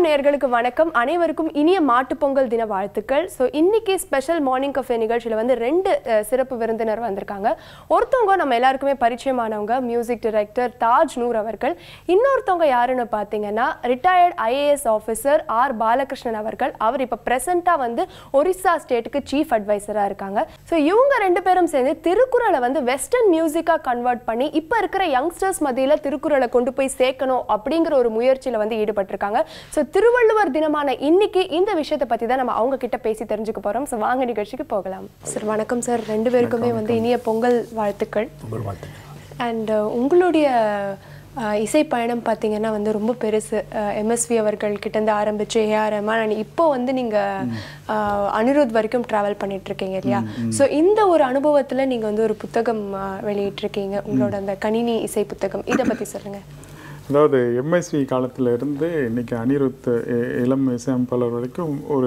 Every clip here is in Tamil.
நேயர்களுக்கு வணக்கம் அனைவருக்கும் இனிய மாட்டுப் பொங்கல் தின வாழ்த்துக்கள் ஸோ இன்னைக்கு ஸ்பெஷல் மார்னிங் கஃபே நிகழ்ச்சியில் வந்து ரெண்டு அஹ், சிறப்பு விருந்தினர் வந்திருக்காங்க ஒருத்தவங்க நம்ம எல்லாருக்குமே பரிச்சயமானவங்க மியூசிக் டைரக்டர் தாஜ் நூர் அவர்கள் இன்னொருத்தவங்க யாருன்னு பார்த்தீங்கன்னா retired IAS officer R Balakrishnan அவர்கள் அவர் இப்போ ப்ரெசென்ட்டாக வந்து ஒரிசா ஸ்டேட்டுக்கு சீஃப் அட்வைசராக இருக்காங்க ஸோ இவங்க ரெண்டு பேரும் சேர்ந்து திருக்குறளை வந்து வெஸ்டர்ன் மியூசிக்காக கன்வெர்ட் பண்ணி இப்போ இருக்கிற யங்ஸ்டர்ஸ் மத்தியில் திருக்குறளை கொண்டு போய் சேர்க்கணும் அப்படிங்கிற ஒரு முயற்சியில் வந்து ஈடுபட்டிருக்காங்க ஸோ திருவள்ளுவர் தினமான இன்னைக்கு இந்த விஷயத்தை பற்றி தான் நம்ம அவங்க கிட்ட பேசி தெரிஞ்சுக்க போகிறோம் ஸோ வாங்க நிகழ்ச்சிக்கு போகலாம் சார் வணக்கம் சார் ரெண்டு பேருக்குமே வந்து இனிய பொங்கல் வாழ்த்துக்கள் உங்கள் வாழ்த்துக்கள் அண்ட் உங்களுடைய அஹ், இசை பயணம் பார்த்தீங்கன்னா வந்து ரொம்ப பெருசு எம்எஸ்வி அவர்கள் கிட்டேருந்து ஆரம்பிச்சு ஏஆர் ரஹ்மான் and இப்போ வந்து நீங்கள் அனிருத் வரைக்கும் ட்ராவல் பண்ணிட்டு இருக்கீங்க இல்லையா ஸோ இந்த ஒரு அனுபவத்தில் நீங்கள் வந்து ஒரு புத்தகம் அஹ், வெளியிட்டிருக்கீங்க உங்களோட அந்த கணினி இசை புத்தகம் இதை பற்றி சொல்லுங்கள் அதாவது எம்எஸ்வி காலத்துல இருந்து இன்னைக்கு அனிருத் இ- இளம் இசையமைப்பாளர் வரைக்கும் ஒரு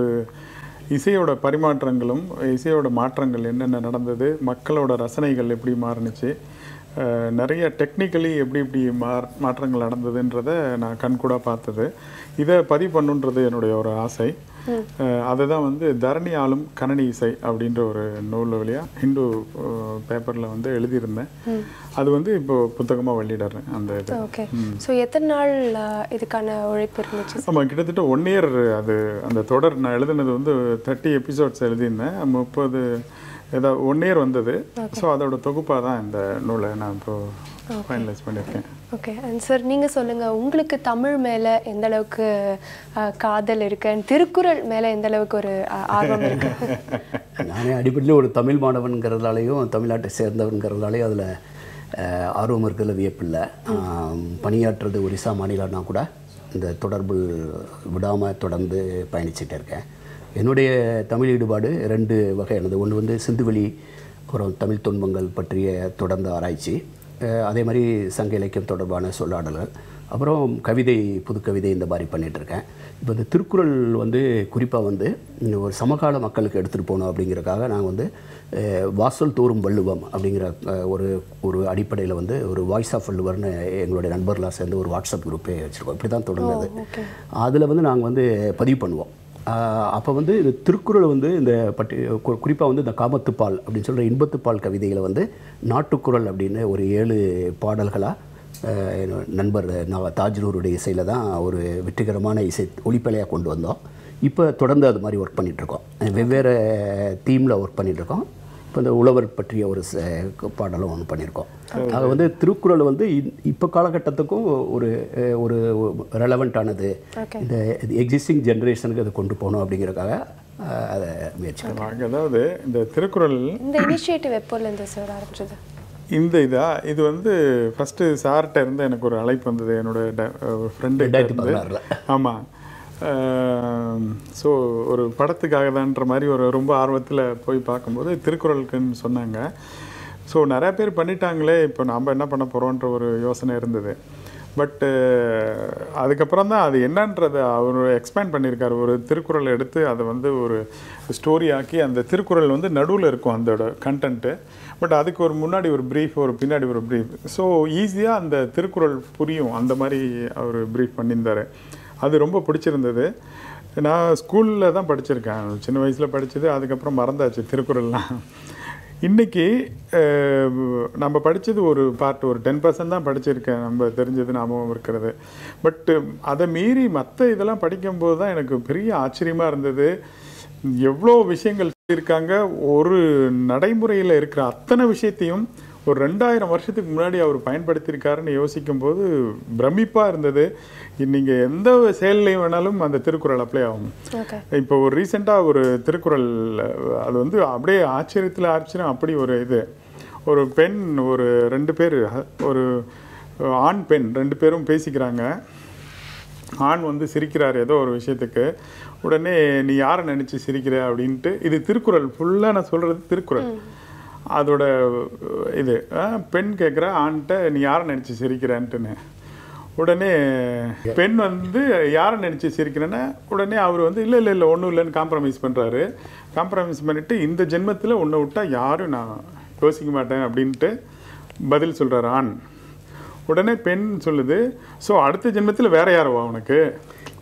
இசையோட பரிமாற்றங்களும் இசையோட மாற்றங்கள் என்னென்ன நடந்தது மக்களோட ரசனைகள் எப்படி மாறுனுச்சு அஹ், நிறைய டெக்னிக்கலி எப்படி எப்படி மாற் மாற்றங்கள் நடந்ததுன்றதை நான் கண்கூடாக பார்த்தது இதை பதிவு பண்ணுன்றது என்னுடைய ஒரு ஆசை அஹ், அதுதான் வந்து தரணி ஆளும் கணனி இசை அப்படின்ற ஒரு நூல் வழியாக ஹிந்து பேப்பரில் வந்து எழுதியிருந்தேன் அது வந்து இப்போ புத்தகமாக வெளியிடுறேன் அந்த இது ஓகே ஸோ எத்தனை நாள் அஹ், இதுக்கான உழைப்பு இருந்துச்சு ஆமாம் கிட்டத்தட்ட ஒன் இயர் அது அந்த தொடர் நான் எழுதுனது வந்து தேர்ட்டி எபிசோட்ஸ் எழுதியிருந்தேன் முப்பது ஏதோ ஒன் இயர் வந்தது ஸோ அதோட தொகுப்பாக தான் இந்த நூலை நான் இப்போ ஃபைனலைஸ் பண்ணியிருக்கேன் ஓகே அண்ட் சார் நீங்கள் சொல்லுங்கள் உங்களுக்கு தமிழ் மேலே எந்த அளவுக்கு அஹ், காதல் இருக்கு and திருக்குறள் மேலே எந்த அளவுக்கு ஒரு அஹ், ஆர்வம் இருக்கு நானே அடிப்படையில் ஒரு தமிழ் மாணவன்கிறதாலையும் தமிழ்நாட்டை சேர்ந்தவன்கிறதாலையும் அதில் ஆர்வம் இருக்கிறதுல வியப்பில்லை ஆம், பணியாற்றுறது ஒரிசா மாநிலம்னா கூட இந்த தொடர்பு விடாமல் தொடர்ந்து பயணிச்சுட்டு இருக்கேன் என்னுடைய தமிழ் ஈடுபாடு ரெண்டு வகையானது ஒன்று வந்து சிந்துவெளி அப்புறம் தமிழ் துன்பங்கள் பற்றிய தொடர்ந்த ஆராய்ச்சி அஹ், அதே மாதிரி சங்க இலக்கியம் தொடர்பான சொல்லாடல்கள் அப்புறம் கவிதை புது கவிதை இந்த மாதிரி பண்ணிட்டு இருக்கேன் இப்போ இந்த திருக்குறள் வந்து குறிப்பாக வந்து இந்த ஒரு சமகால மக்களுக்கு எடுத்துகிட்டு போகணும் அப்படிங்கிறக்காக நான் வந்து அஹ், வாசல் தோறும் வள்ளுவம் அப்படிங்கிற அஹ், ஒரு ஒரு அடிப்படையில் வந்து ஒரு வாய்ஸ் ஆஃப் வள்ளுவர்னு எங்களுடைய நண்பர்களாக சேர்ந்து ஒரு வாட்ஸ்அப் குரூப்பே வச்சுருக்கோம் இப்படி தான் தொடங்குது அதில் வந்து நாங்கள் வந்து பதிவு பண்ணுவோம் அப்போ வந்து இந்த திருக்குறள் வந்து இந்த பட்டி குறிப்பாக வந்து இந்த காமத்துப்பால் அப்படின்னு சொல்கிற இன்பத்துப்பால் கவிதைகளை வந்து நாட்டுக்குறள் அப்படின்னு ஒரு ஏழு பாடல்களாக நண்பர் நான் தாஜ்னூருடைய இசையில் தான் ஒரு வெற்றிகரமான இசை ஒளிப்பலையாக கொண்டு வந்தோம் இப்போ தொடர்ந்து அது மாதிரி ஒர்க் பண்ணிகிட்ருக்கோம் வெவ்வேறு தீமில் ஒர்க் பண்ணிகிட்ருக்கோம் இப்போ இந்த உழவர் பற்றிய ஒரு ச- பாடலும் ஒன்று பண்ணியிருக்கோம் ஆக வந்து திருக்குறள் வந்து இ- இப்போ காலகட்டத்துக்கும் ஒரு அஹ், ஒரு ரெலவெண்ட்டானது இந்த எக்ஸிஸ்டிங் ஜென்ரேஷனுக்கு அதை கொண்டு போகணும் அப்படிங்கிறதுக்காக அஹ், அதை முயற்சி வாங்க, அதாவது இந்த திருக்குறள் இந்த இனிஷியேட்டிவ் எப்போலேருந்து சார் ஆரம்பிச்சது இந்த இதா இது வந்து ஃபஸ்ட்டு சார்கிட்ட இருந்து எனக்கு ஒரு அழைப்பு வந்தது என்னோட ஃப்ரெண்டு ரெண்டாயிரத்தி பதினாறில் ஆமாம் ஸோ ஒரு படத்துக்காக தான்ற மாதிரி ஒரு ரொம்ப ஆர்வத்தில் போய் பார்க்கும்போது திருக்குறளுக்குன்னு சொன்னாங்க ஸோ நிறைய பேர் பண்ணிட்டாங்களே இப்போ நாம் என்ன பண்ண போகிறோன்ற ஒரு யோசனை இருந்தது பட்டு அதுக்கப்புறம் தான் அது என்னன்றதை அவர் எக்ஸ்பேண்ட் பண்ணியிருக்காரு ஒரு திருக்குறள் எடுத்து அதை வந்து ஒரு ஸ்டோரி ஆக்கி அந்த திருக்குறள் வந்து நடுவில் இருக்கும் அதோட கண்டென்ட்டு பட் அதுக்கு ஒரு முன்னாடி ஒரு ப்ரீஃப் ஒரு பின்னாடி ஒரு ப்ரீஃப் ஸோ ஈஸியாக அந்த திருக்குறள் புரியும் அந்த மாதிரி அவர் ப்ரீஃப் பண்ணியிருந்தாரு அது ரொம்ப பிடிச்சிருந்தது நான் ஸ்கூலில் தான் படிச்சிருக்கேன் சின்ன வயசில் படித்தது அதுக்கப்புறம் மறந்தாச்சு திருக்குறள்லாம் இன்னைக்கு அஹ், நம்ம படித்தது ஒரு பார்ட் ஒரு டென் பர்சன்ட் தான் படிச்சிருக்கேன் நம்ம தெரிஞ்சது ஞாபகம் இருக்கிறது பட்டு அதை மீறி மற்ற இதெல்லாம் படிக்கும்போது தான் எனக்கு பெரிய ஆச்சரியமாக இருந்தது எவ்வளோ விஷயங்கள் இருக்காங்க ஒரு நடைமுறையில் இருக்கிற அத்தனை விஷயத்தையும் ஒரு ரெண்டாயிரம் வருஷத்துக்கு முன்னாடி அவர் பயன்படுத்தியிருக்காருன்னு யோசிக்கும்போது பிரமிப்பாக இருந்தது நீங்கள் எந்த செயல்லையும் வேணாலும் அந்த திருக்குறள் அப்ளை ஆகும் ஓகே இப்போ ஒரு ரீசெண்டாக ஒரு திருக்குறள் அஹ், அது வந்து அப்படியே ஆச்சரியத்தில் ஆச்சரியம் அப்படி ஒரு இது ஒரு பெண் ஒரு ரெண்டு பேர் ஒரு ஆண் பெண் ரெண்டு பேரும் பேசிக்கிறாங்க ஆண் வந்து சிரிக்கிறார் ஏதோ ஒரு விஷயத்துக்கு உடனே நீ யாரை நினச்சி சிரிக்கிற அப்படின்ட்டு இது திருக்குறள் ஃபுல்லாக நான் சொல்கிறது திருக்குறள் அதோட அஹ், இது அஹ், பெண் கேட்குற ஆண்கிட்ட நீ யாரை நினச்சி சிரிக்கிறேன்ட்டுன்னு உடனே பெண் வந்து யாரை நினச்சி சிரிக்கிறேன்னா உடனே அவர் வந்து இல்லை இல்லை இல்லை ஒன்றும் இல்லைன்னு காம்ப்ரமைஸ் பண்ணுறாரு காம்ப்ரமைஸ் பண்ணிவிட்டு இந்த ஜென்மத்தில் உன்னை விட்டா யாரும் நான் யோசிக்க மாட்டேன் அப்படின்ட்டு பதில் சொல்கிறார் ஆண் உடனே பெண் சொல்லுது ஸோ அடுத்த ஜென்மத்தில் வேற யாரவா உனக்கு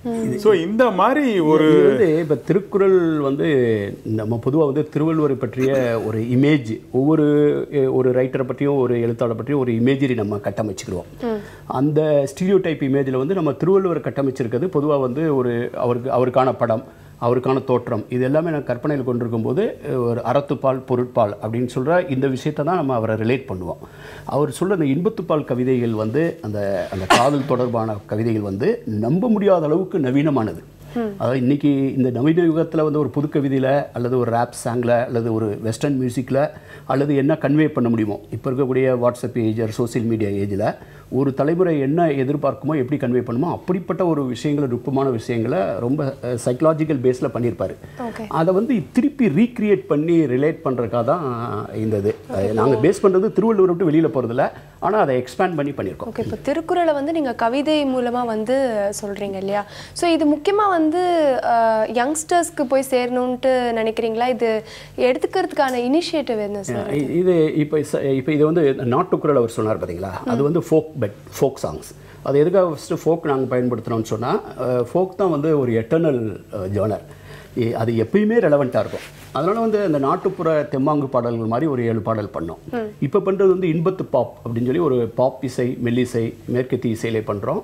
ஸோ இந்த மாதிரி ஒரு இது வந்து இப்போ திருக்குறள் வந்து நம்ம பொதுவாக வந்து திருவள்ளுவரை பற்றிய ஒரு இமேஜ் ஒவ்வொரு அஹ், ஒரு ரைட்டரை பற்றியும் ஒரு எழுத்தாளர் பற்றியும் ஒரு இமேஜரி நம்ம கட்டமைச்சுக்கிறோம் அந்த ஸ்டீரியோ டைப் இமேஜில் வந்து நம்ம திருவள்ளுவர் கட்டமைச்சிருக்கிறது பொதுவாக வந்து ஒரு அவருக்கு அவருக்கான படம் அவருக்கான தோற்றம் இது எல்லாமே நான் கற்பனையில் கொண்டிருக்கும் போது அஹ், ஒரு அறத்துப்பால் பொருட்பால் அப்படின்னு சொல்கிற இந்த விஷயத்தை தான் நம்ம அவரை ரிலேட் பண்ணுவோம் அவர் சொல்ற அந்த இன்பத்துப்பால் கவிதைகள் வந்து அந்த அந்த காதல் தொடர்பான கவிதைகள் வந்து நம்ப முடியாத அளவுக்கு நவீனமானது அதாவது இன்னைக்கு இந்த நவீன யுகத்தில் வந்து ஒரு புது கவிதையில் அல்லது ஒரு ரேப் சாங்கில் அல்லது ஒரு வெஸ்டர்ன் மியூசிக்கில் அல்லது என்ன கன்வே பண்ண முடியுமோ இப்போ இருக்கக்கூடிய வாட்ஸ்அப் ஏஜ் சோஷியல் மீடியா ஏஜில் ஒரு தலைமுறை என்ன எதிர்பார்க்குமோ எப்படி கன்வே பண்ணுமோ அப்படிப்பட்ட ஒரு விஷயங்களை நுட்பமான விஷயங்களை ரொம்ப சைக்கலாஜிக்கல் பேஸில் பண்ணியிருப்பாரு ஓகே அதை வந்து திருப்பி ரீக்ரியேட் பண்ணி ரிலேட் பண்ணுறதுக்காக தான் இந்த இது நாங்கள் பேஸ் பண்ணுறது திருவள்ளுவர் விட்டு வெளியில் போகிறதில்ல ஆனால் அதை எக்ஸ்பேண்ட் பண்ணி பண்ணியிருக்கோம் ஓகே இப்போ திருக்குறளை வந்து நீங்கள் கவிதை மூலமாக வந்து சொல்கிறீங்க இல்லையா ஸோ இது முக்கியமாக வந்து யங்ஸ்டர்ஸ்க்கு போய் சேரணுன்ட்டு நினைக்கிறீங்களா இது எடுத்துக்கிறதுக்கான இனிஷியேட்டிவ் என்ன சார் இ- இது இப்போ இப்போ இது வந்து நாட்டுக்குறள் அவர் சொன்னார் பார்த்தீங்களா அது வந்து ஃபோக் பெட் ஃபோக் சாங்ஸ் அது எதுக்காக ஃபஸ்ட்டு ஃபோக் நாங்கள் பயன்படுத்துகிறோம்னு சொன்னால் ஃபோக் தான் வந்து ஒரு எட்டர்னல் ஜேர்னர் அது எப்பயுமே ரெலவெண்ட்டாக இருக்கும் அதனால் வந்து அந்த நாட்டுப்புற தெம்மாங்கு பாடல்கள் மாதிரி ஒரு ஏழு பாடல் பண்ணோம் இப்போ பண்ணுறது வந்து இன்பத்து பாப் அப்படின்னு சொல்லி ஒரு பாப் இசை மெல்லிசை மேற்கத்திய இசையிலே பண்ணுறோம்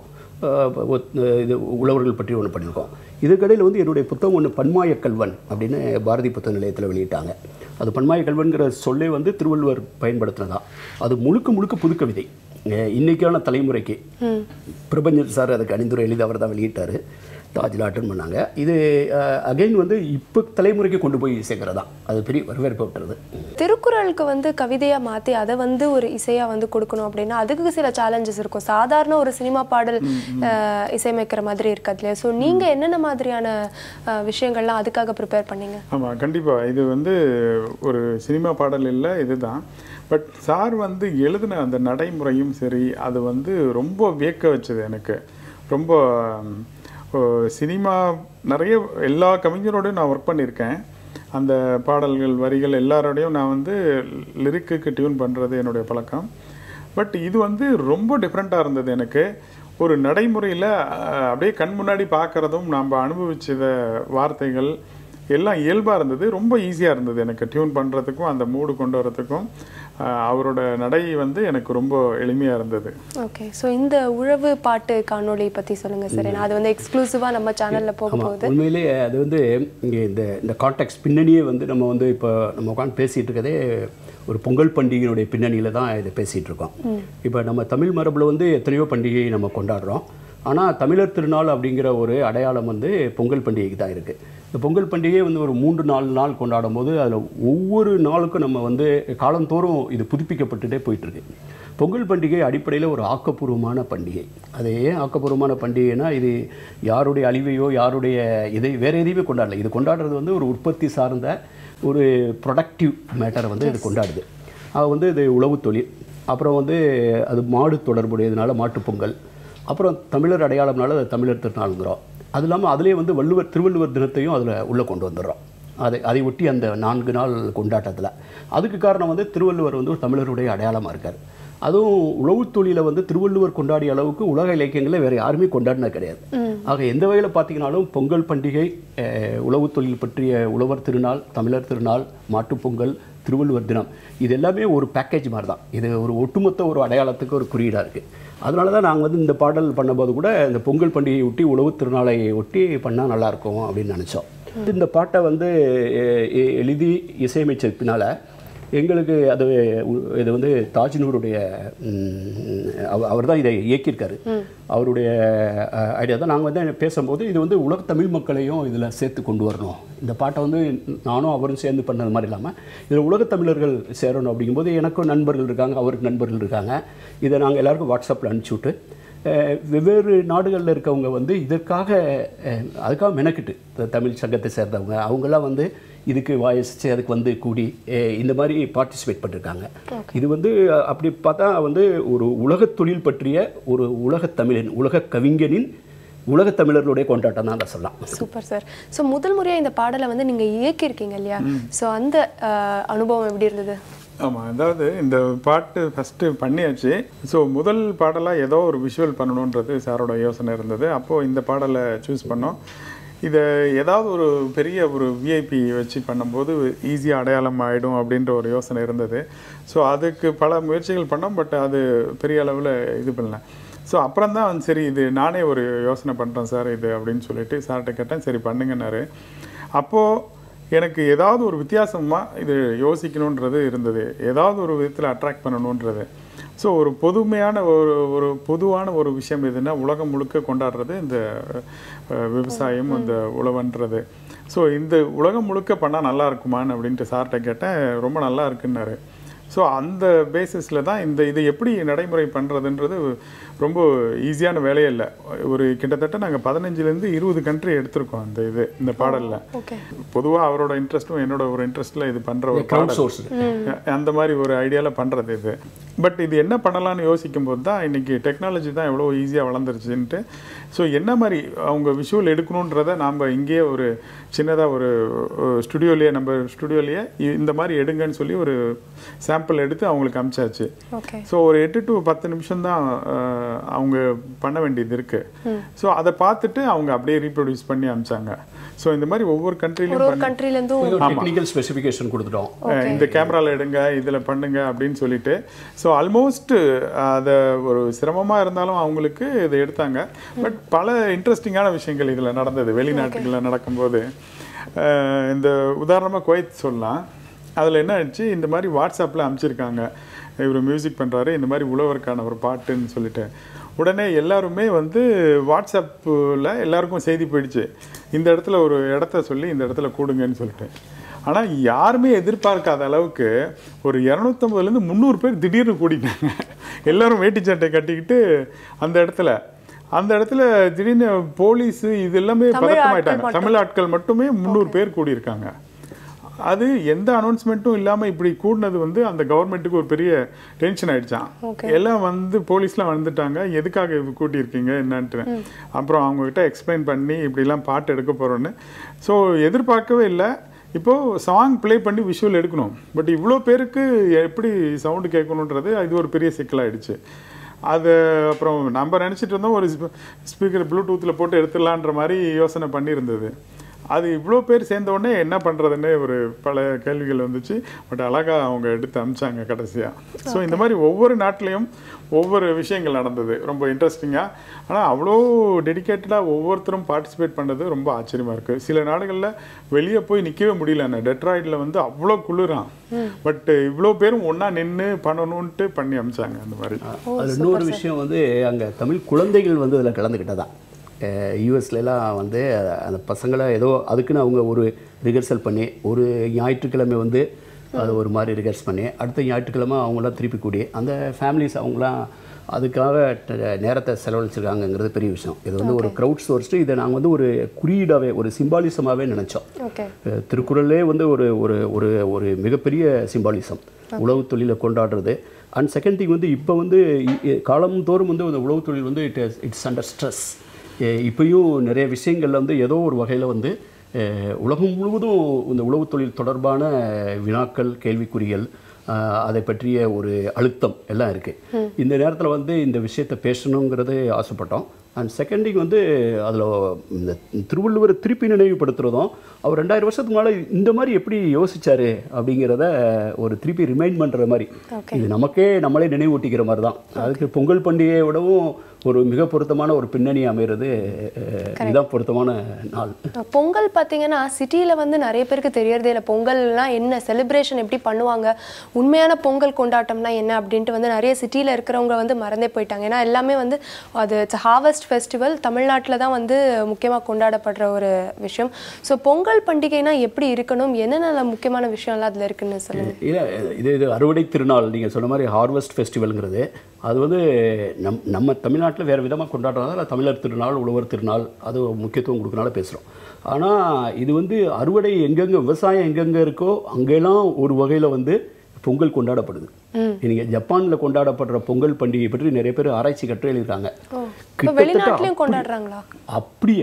இது உழவர்கள் பற்றி ஒன்று பண்ணியிருக்கோம் இதுக்கடையில் வந்து என்னுடைய புத்தகம் ஒன்று பன்மாய கல்வன் அப்படின்னு பாரதி புத்தக நிலையத்தில் வெளியிட்டாங்க அது பன்மாய கல்வன்கிற சொல்லே வந்து திருவள்ளுவர் பயன்படுத்தினதா அது முழுக்க முழுக்க புதுக்கவிதை அஹ் இன்னைக்கான தலைமுறைக்கு பிரபஞ்சன் சார் அதுக்கு அணிந்துரை எழுதி அவர் தான் வெளியிட்டார் தாஜில் அட்டன் பண்ணாங்க இது அகைன் வந்து இப்போ தலைமுறைக்கு கொண்டு போய் சேர்க்கறதா அது பெரிய வரவேற்பு விட்டுறது திருக்குறளுக்கு வந்து கவிதையாக மாற்றி அதை வந்து ஒரு இசையாக வந்து கொடுக்கணும் அப்படின்னா அதுக்கு சில சேலஞ்சஸ் இருக்கும் சாதாரண ஒரு சினிமா பாடல் அஹ், இசையமைக்கிற மாதிரி இருக்காது இல்லையா ஸோ நீங்கள் என்னென்ன மாதிரியான அஹ், விஷயங்கள்லாம் அதுக்காக ப்ரிப்பேர் பண்ணீங்க ஆமாம் கண்டிப்பாக இது வந்து ஒரு சினிமா பாடல் இல்லை இதுதான் பட் சார் வந்து எழுதின அந்த நடைமுறையும் சரி அது வந்து ரொம்ப வியக்க வச்சது எனக்கு ரொம்ப ம், ஓ, சினிமா நிறைய எல்லா கவிஞரோடையும் நான் ஒர்க் பண்ணியிருக்கேன் அந்த பாடல்கள் வரிகள் எல்லாரோடையும் நான் வந்து லிரிக்குக்கு டியூன் பண்ணுறது என்னுடைய பழக்கம் பட் இது வந்து ரொம்ப டிஃப்ரெண்ட்டாக இருந்தது எனக்கு ஒரு நடைமுறையில் அப்படியே கண் முன்னாடி பார்க்குறதும் நம்ம அனுபவிச்சத வார்த்தைகள் எல்லாம் இயல்பாக இருந்தது ரொம்ப ஈஸியாக இருந்தது எனக்கு டியூன் பண்ணுறதுக்கும் அந்த மூடு கொண்டு வரதுக்கும் அஹ், அவரோட நடை வந்து எனக்கு ரொம்ப எளிமையாக இருந்தது ஓகே ஸோ இந்த உழவு பாட்டு காணொளி பற்றி சொல்லுங்கள் சார் ஏன்னா அது வந்து எக்ஸ்க்ளூசிவாக நம்ம சேனலில் போக ஆமாம் போகுது உண்மையிலேயே அது வந்து இங்கே இந்த இந்த கான்டாக்ட் பின்னணியே வந்து நம்ம வந்து இப்போ நம்ம உட்காந்து பேசிகிட்டு இருக்கதே ஒரு பொங்கல் பண்டிகையினுடைய பின்னணியில் தான் இதை பேசிகிட்டு இருக்கோம் இப்போ நம்ம தமிழ் மரபில் வந்து எத்தனையோ பண்டிகை நம்ம கொண்டாடுறோம் ஆனால் தமிழர் திருநாள் அப்படிங்கிற ஒரு அடையாளம் வந்து பொங்கல் பண்டிகைக்கு தான் இருக்குது இந்த பொங்கல் பண்டிகையை வந்து ஒரு மூன்று நாலு நாள் கொண்டாடும் போது அதில் ஒவ்வொரு நாளுக்கும் நம்ம வந்து காலந்தோறும் இது புதுப்பிக்கப்பட்டுட்டே போயிட்டுருக்கு பொங்கல் பண்டிகை அடிப்படையில் ஒரு ஆக்கப்பூர்வமான பண்டிகை அது ஏன் ஆக்கப்பூர்வமான பண்டிகைனா இது யாருடைய அழிவையோ யாருடைய இதை வேற எதையுமே கொண்டாடல இது கொண்டாடுறது வந்து ஒரு உற்பத்தி சார்ந்த ஒரு ப்ரொடக்டிவ் மேட்டரை வந்து இது கொண்டாடுது அது வந்து இது உழவு தொழில் அப்புறம் வந்து அது மாடு தொடர்புடையதுனால மாட்டுப் பொங்கல் அப்புறம் தமிழர் அடையாளம்னால அது தமிழர் திருநாளுங்கிறோம் அது இல்லாமல் அதுலேயே வந்து வள்ளுவர் திருவள்ளுவர் தினத்தையும் அதில் உள்ளே கொண்டு வந்துடுறோம் அதை அதை ஒட்டி அந்த நான்கு நாள் கொண்டாட்டத்தில் அதுக்கு காரணம் வந்து திருவள்ளுவர் வந்து ஒரு தமிழருடைய அடையாளமாக இருக்கார் அதுவும் உழவுத் தொழிலை வந்து திருவள்ளுவர் கொண்டாடிய அளவுக்கு உலக இலக்கியங்களில் வேறு யாருமே கொண்டாடினது கிடையாது ஆக எந்த வகையில் பார்த்தீங்கன்னாலும் பொங்கல் பண்டிகை அஹ், உழவுத் தொழில் பற்றிய உழவர் திருநாள் தமிழர் திருநாள் மாட்டுப் பொங்கல் திருவள்ளுவர் தினம் இது எல்லாமே ஒரு பேக்கேஜ் மாதிரி தான் இது ஒரு ஒட்டுமொத்த ஒரு அடையாளத்துக்கு ஒரு குறியீடாக இருக்குது அதனால தான் நாங்கள் வந்து இந்த பாடல் பண்ணும்போது கூட இந்த பொங்கல் பண்டிகையை ஒட்டி உழவுத் திருநாளை ஒட்டி பண்ணால் நல்லாயிருக்கும் அப்படின்னு நினச்சோம் இந்த பாட்டை வந்து எ- எ- எழுதி இசையமைச்ச பின்னால் எங்களுக்கு அது உ- இது வந்து தாஜ்னூருடைய அவர் தான் இதை இயக்கியிருக்காரு அவருடைய ஐடியா தான் நாங்கள் வந்து பேசும்போது இது வந்து உலக தமிழ் மக்களையும் இதில் சேர்த்து கொண்டு வரணும் இந்த பாட்டை வந்து நானும் அவரும் சேர்ந்து பண்ணது மாதிரி இல்லாமல் இதில் உலகத் தமிழர்கள் சேரணும் அப்படிங்கும்போது எனக்கும் நண்பர்கள் இருக்காங்க அவருக்கு நண்பர்கள் இருக்காங்க இதை நாங்கள் எல்லாருக்கும் வாட்ஸ்அப்பில் அனுப்பிச்சி விட்டு அஹ், வெவ்வேறு நாடுகளில் இருக்கவங்க வந்து இதற்காக அஹ், அதுக்காக மெனக்கிட்டு இந்த தமிழ் சங்கத்தை சேர்ந்தவங்க அவங்கெல்லாம் வந்து இதுக்கு வாசித்து அதுக்கு வந்து கூடி அஹ், இந்த மாதிரி பார்ட்டிசிபேட் பண்ணியிருக்காங்க இது வந்து அஹ், அப்படி பார்த்தா வந்து ஒரு உலகத் தொழில் பற்றிய ஒரு உலகத் தமிழன் உலகக் கவிஞனின் உலகத் தமிழர்களுடைய கொண்டாட்டம் தான் அதை சொல்லலாம் சூப்பர் சார் ஸோ முதல் முறையாக இந்த பாடலை வந்து நீங்கள் இயக்கியிருக்கீங்க இல்லையா ஸோ அந்த அஹ், அனுபவம் எப்படி இருந்தது ஆமாம் அதாவது இந்த பாட்டு ஃபஸ்ட்டு பண்ணியாச்சு ஸோ முதல் பாடலாக ஏதோ ஒரு விஷுவல் பண்ணணுன்றது சாரோட யோசனை இருந்தது அப்போது இந்த பாடலை சூஸ் பண்ணோம் இதை ஏதாவது ஒரு பெரிய ஒரு விஐபி வச்சு பண்ணும்போது ஈஸியாக அடையாளம் ஆகிடும் அப்படின்ற ஒரு யோசனை இருந்தது ஸோ அதுக்கு பல முயற்சிகள் பண்ணோம் பட் அது பெரிய அளவில் இது பண்ணல ஸோ அப்புறம் தான் சரி இது நானே ஒரு யோசனை பண்ணுறேன் சார் இது அப்படின்னு சொல்லிட்டு சார்கிட்ட கேட்டேன் சரி பண்ணுங்கன்னாரு அப்போது எனக்கு ஏதாவது ஒரு வித்தியாசமாக இது யோசிக்கணுன்றது இருந்தது ஏதாவது ஒரு விதத்தில் அட்ராக்ட் பண்ணணுன்றது ஸோ ஒரு பொதுமையான ஒரு ஒரு பொதுவான ஒரு விஷயம் எதுன்னா உலகம் முழுக்க கொண்டாடுறது இந்த அஹ், விவசாயம் அந்த உழவன்றது ஸோ இந்த உலகம் முழுக்க பண்ணால் நல்லா இருக்குமான்னு அப்படின்ட்டு சார்கிட்ட கேட்டேன் ரொம்ப நல்லா இருக்குன்னாரு ஸோ அந்த பேசிஸில் தான் இந்த இது எப்படி நடைமுறை பண்ணுறதுன்றது ரொம்ப ஈஸியான வேலையே இல்லை ஒரு கிட்டத்தட்ட நாங்கள் பதினஞ்சுலேருந்து இருபது கண்ட்ரி எடுத்திருக்கோம் அந்த இது இந்த பாடலில் ஓகே பொதுவாக அவரோட இன்ட்ரெஸ்ட்டும் என்னோட ஒரு இன்ட்ரெஸ்ட்டில் இது பண்ணுற ஒரு க்ரௌட் பாடல் சோர்ஸ் அந்த மாதிரி ஒரு ஐடியாவில் பண்ணுறது இது பட் இது என்ன பண்ணலாம்னு யோசிக்கும் போது தான் இன்றைக்கி டெக்னாலஜி தான் எவ்வளோ ஈஸியாக வளர்ந்துருச்சுன்ட்டு ஸோ என்ன மாதிரி அவங்க விஷுவல் எடுக்கணுன்றதை நாம் இங்கேயே ஒரு சின்னதாக ஒரு ஸ்டுடியோலேயே நம்ம ஸ்டுடியோலேயே இந்த மாதிரி எடுங்கன்னு சொல்லி ஒரு சாம்பிள் எடுத்து அவங்களுக்கு அமிச்சாச்சு ஓகே ஸோ ஒரு எட்டு டு பத்து நிமிஷம் தான் அவங்க பண்ண வேண்டியது இருக்கு ஸோ அதை பார்த்துட்டு அவங்க அப்படியே ரீப்ரொடியூஸ் பண்ணி அமிச்சாங்க ஸோ இந்த மாதிரி ஒவ்வொரு ஒரு கண்ட்ரிலையும் ஒரு கண்ட்ரிலேருந்தும் டெக்னிக்கல் ஸ்பெசிஃபிகேஷன் கொடுத்துட்டோம் அஹ் இந்த கேமராவில் எடுங்க இதில் பண்ணுங்க அப்படின்னு சொல்லிட்டு ஸோ ஆல்மோஸ்ட் அதை ஒரு சிரமமாக இருந்தாலும் அவங்களுக்கு இதை எடுத்தாங்க பட் பல இன்ட்ரெஸ்டிங்கான விஷயங்கள் இதில் நடந்தது வெளிநாட்டுகளில் நடக்கும்போது அஹ் இந்த உதாரணமாக குவைத் சொல்லலாம் அதில் என்ன ஆயிடுச்சு இந்த மாதிரி வாட்ஸ்அப்பில் அனுப்பிச்சிருக்காங்க இவர் மியூசிக் பண்ணுறாரு இந்த மாதிரி உழவருக்கான ஒரு பாட்டுன்னு சொல்லிட்டு உடனே எல்லாருமே வந்து வாட்ஸ்அப்பில் எல்லாருக்கும் செய்தி போயிடுச்சு இந்த இடத்துல ஒரு இடத்த சொல்லி இந்த இடத்துல கூடுங்கன்னு சொல்லிட்டு ஆனால் யாருமே எதிர்பார்க்காத அளவுக்கு ஒரு இரநூத்தம்பதுலேருந்து முந்நூறு பேர் திடீர்னு கூடிட்டாங்க எல்லாரும் வேட்டி சட்டை கட்டிக்கிட்டு அந்த இடத்துல அந்த இடத்துல திடீர்னு போலீஸு இது எல்லாமே தமிழ் பதட்டமாயிட்டாங்க ஆட்கள் தமிழ் ஆட்கள் மட்டுமே முந்நூறு பேர் கூடியிருக்காங்க அது எந்த அனௌன்ஸ்மெண்ட்டும் இல்லாமல் இப்படி கூடினது வந்து அந்த கவர்மெண்ட்டுக்கு ஒரு பெரிய டென்ஷன் ஆயிடுச்சான் எல்லாம் வந்து போலீஸ்லாம் வந்துட்டாங்க எதுக்காக இது கூட்டியிருக்கீங்க என்னன்ட்டு அப்புறம் அவங்க கிட்ட எக்ஸ்பிளைன் பண்ணி இப்படிலாம் பாட்டு எடுக்க போகிறோன்னு ஸோ எதிர்பார்க்கவே இல்லை இப்போது சாங் ப்ளே பண்ணி விஷுவல் எடுக்கணும் பட் இவ்வளோ பேருக்கு எப்படி சவுண்டு கேட்கணுன்றது இது ஒரு பெரிய சிக்கலாயிடுச்சு அது அப்புறம் நம்ம நினச்சிட்டு இருந்தோம் ஒரு ஸ்பீக்கர் ப்ளூடூத்தில் போட்டு எடுத்துடலான்ற மாதிரி யோசனை பண்ணியிருந்தது அது இவ்வளோ பேர் சேர்ந்த உடனே என்ன பண்ணுறதுன்னு ஒரு பல கேள்விகள் வந்துச்சு பட் அழகாக அவங்க எடுத்து அமிச்சாங்க கடைசியாக ஸோ இந்த மாதிரி ஒவ்வொரு நாட்டிலையும் ஒவ்வொரு விஷயங்கள் நடந்தது ரொம்ப இன்ட்ரெஸ்டிங்காக ஆனால் அவ்வளோ டெடிக்கேட்டடாக ஒவ்வொருத்தரும் பார்ட்டிசிபேட் பண்ணது ரொம்ப ஆச்சரியமாக இருக்குது சில நாடுகளில் வெளியே போய் நிற்கவே முடியல அந்த டெட்ராய்டில் வந்து அவ்வளோ குளிரான் பட் இவ்வளோ பேரும் ஒன்றா நின்று பண்ணணுன்ட்டு பண்ணி அமிச்சாங்க அந்த மாதிரி அது இன்னொரு விஷயம் வந்து அங்கே தமிழ் குழந்தைகள் வந்து அதில் கலந்துக்கிட்டதான் யூஎஸ்லலாம் வந்து அந்த பசங்களை ஏதோ அதுக்குன்னு அவங்க ஒரு ரிஹர்சல் பண்ணி ஒரு ஞாயிற்றுக்கிழமை வந்து அது ஒரு மாதிரி ரிஹர்ஸ் பண்ணி அடுத்த ஞாயிற்றுக்கிழமை அவங்களாம் திருப்பி கூடி அந்த ஃபேமிலிஸ் அவங்களாம் அதுக்காக ட- நேரத்தை செலவழிச்சிருக்காங்கங்கிறது பெரிய விஷயம் இது வந்து ஒரு க்ரௌட் சோர்ஸ்ட்டு இதை நாங்கள் வந்து ஒரு குறியீடாகவே ஒரு சிம்பாலிசமாகவே நினச்சோம் ஓகே அஹ் திருக்குறளே வந்து ஒரு ஒரு ஒரு ஒரு மிகப்பெரிய சிம்பாலிசம் உழவு தொழிலை கொண்டாடுறது அண்ட் செகண்ட் திங் வந்து இப்போ வந்து இ- இ- காலம்தோறும் வந்து அந்த உழவு தொழில் வந்து இட் இட்ஸ் அண்டர் ஸ்ட்ரெஸ் இப்பயும் நிறைய விஷயங்கள்ல வந்து ஏதோ ஒரு வகையில் வந்து அஹ், உலகம் முழுவதும் இந்த உழவு தொழில் தொடர்பான வினாக்கள் கேள்விக்குறிகள் அஹ், அதை பற்றிய ஒரு அழுத்தம் எல்லாம் இருக்குது இந்த நேரத்தில் வந்து இந்த விஷயத்தை பேசணுங்கிறது ஆசைப்பட்டோம் அண்ட் செகண்டிங் வந்து அதில் இந்த திருவள்ளுவரை திருப்பி நினைவுபடுத்துறதும் அவர் ரெண்டாயிரம் வருஷத்துக்கு முன்னாடி இந்த மாதிரி எப்படி யோசிச்சாரு அப்படிங்கிறத ஒரு திருப்பி ரிமைண்ட் பண்ணுற மாதிரி இது நமக்கே நம்மளே நினைவூட்டிக்கிற மாதிரி தான் அதுக்கு பொங்கல் பண்டிகையை விடவும் ஒரு மிக பொருத்தமான ஒரு பின்னணி அமைகிறது அஹ், இதுதான் பொருத்தமான நாள் பொங்கல் பார்த்தீங்கன்னா சிட்டியில் வந்து நிறைய பேருக்கு தெரியறதே இல்லை பொங்கல்னா என்ன செலிப்ரேஷன் எப்படி பண்ணுவாங்க உண்மையான பொங்கல் கொண்டாட்டம்னா என்ன அப்படின்ட்டு வந்து நிறைய சிட்டியில் இருக்கிறவங்க வந்து மறந்தே போயிட்டாங்க ஏன்னா எல்லாமே வந்து அது ஹார்வெஸ்ட் ஃபெஸ்டிவல் தமிழ்நாட்டில் தான் வந்து முக்கியமாக கொண்டாடப்படுற ஒரு விஷயம் ஸோ பொங்கல் பண்டிகைனா எப்படி இருக்கணும் என்னென்ன முக்கியமான விஷயம்லாம் அதில் இருக்குன்னு சொல்லுங்க இல்லை இது இது அறுவடை திருநாள் நீங்கள் சொன்ன மாதிரி ஹார்வெஸ்ட் ஃபெஸ்டிவல்ங்கிறது அது வந்து நம் நம்ம தமிழ்நாட்டில் வேறு விதமாக கொண்டாடுறதால தமிழர் திருநாள் உழவர் திருநாள் அது முக்கியத்துவம் கொடுக்கறனால பேசுகிறோம் ஆனால் இது வந்து அறுவடை எங்கெங்கே விவசாயம் எங்கெங்கே இருக்கோ அங்கெல்லாம் ஒரு வகையில் வந்து பொங்கல் கொண்டாடப்படுது நீங்கள் ஜப்பானில் கொண்டாடப்படுற பொங்கல் பண்டிகை பற்றி நிறைய பேர் ஆராய்ச்சி கட்டுரை எழுதியிருக்காங்க இப்போ வெளிநாட்டிலையும் கொண்டாடுறாங்களா அப்படியே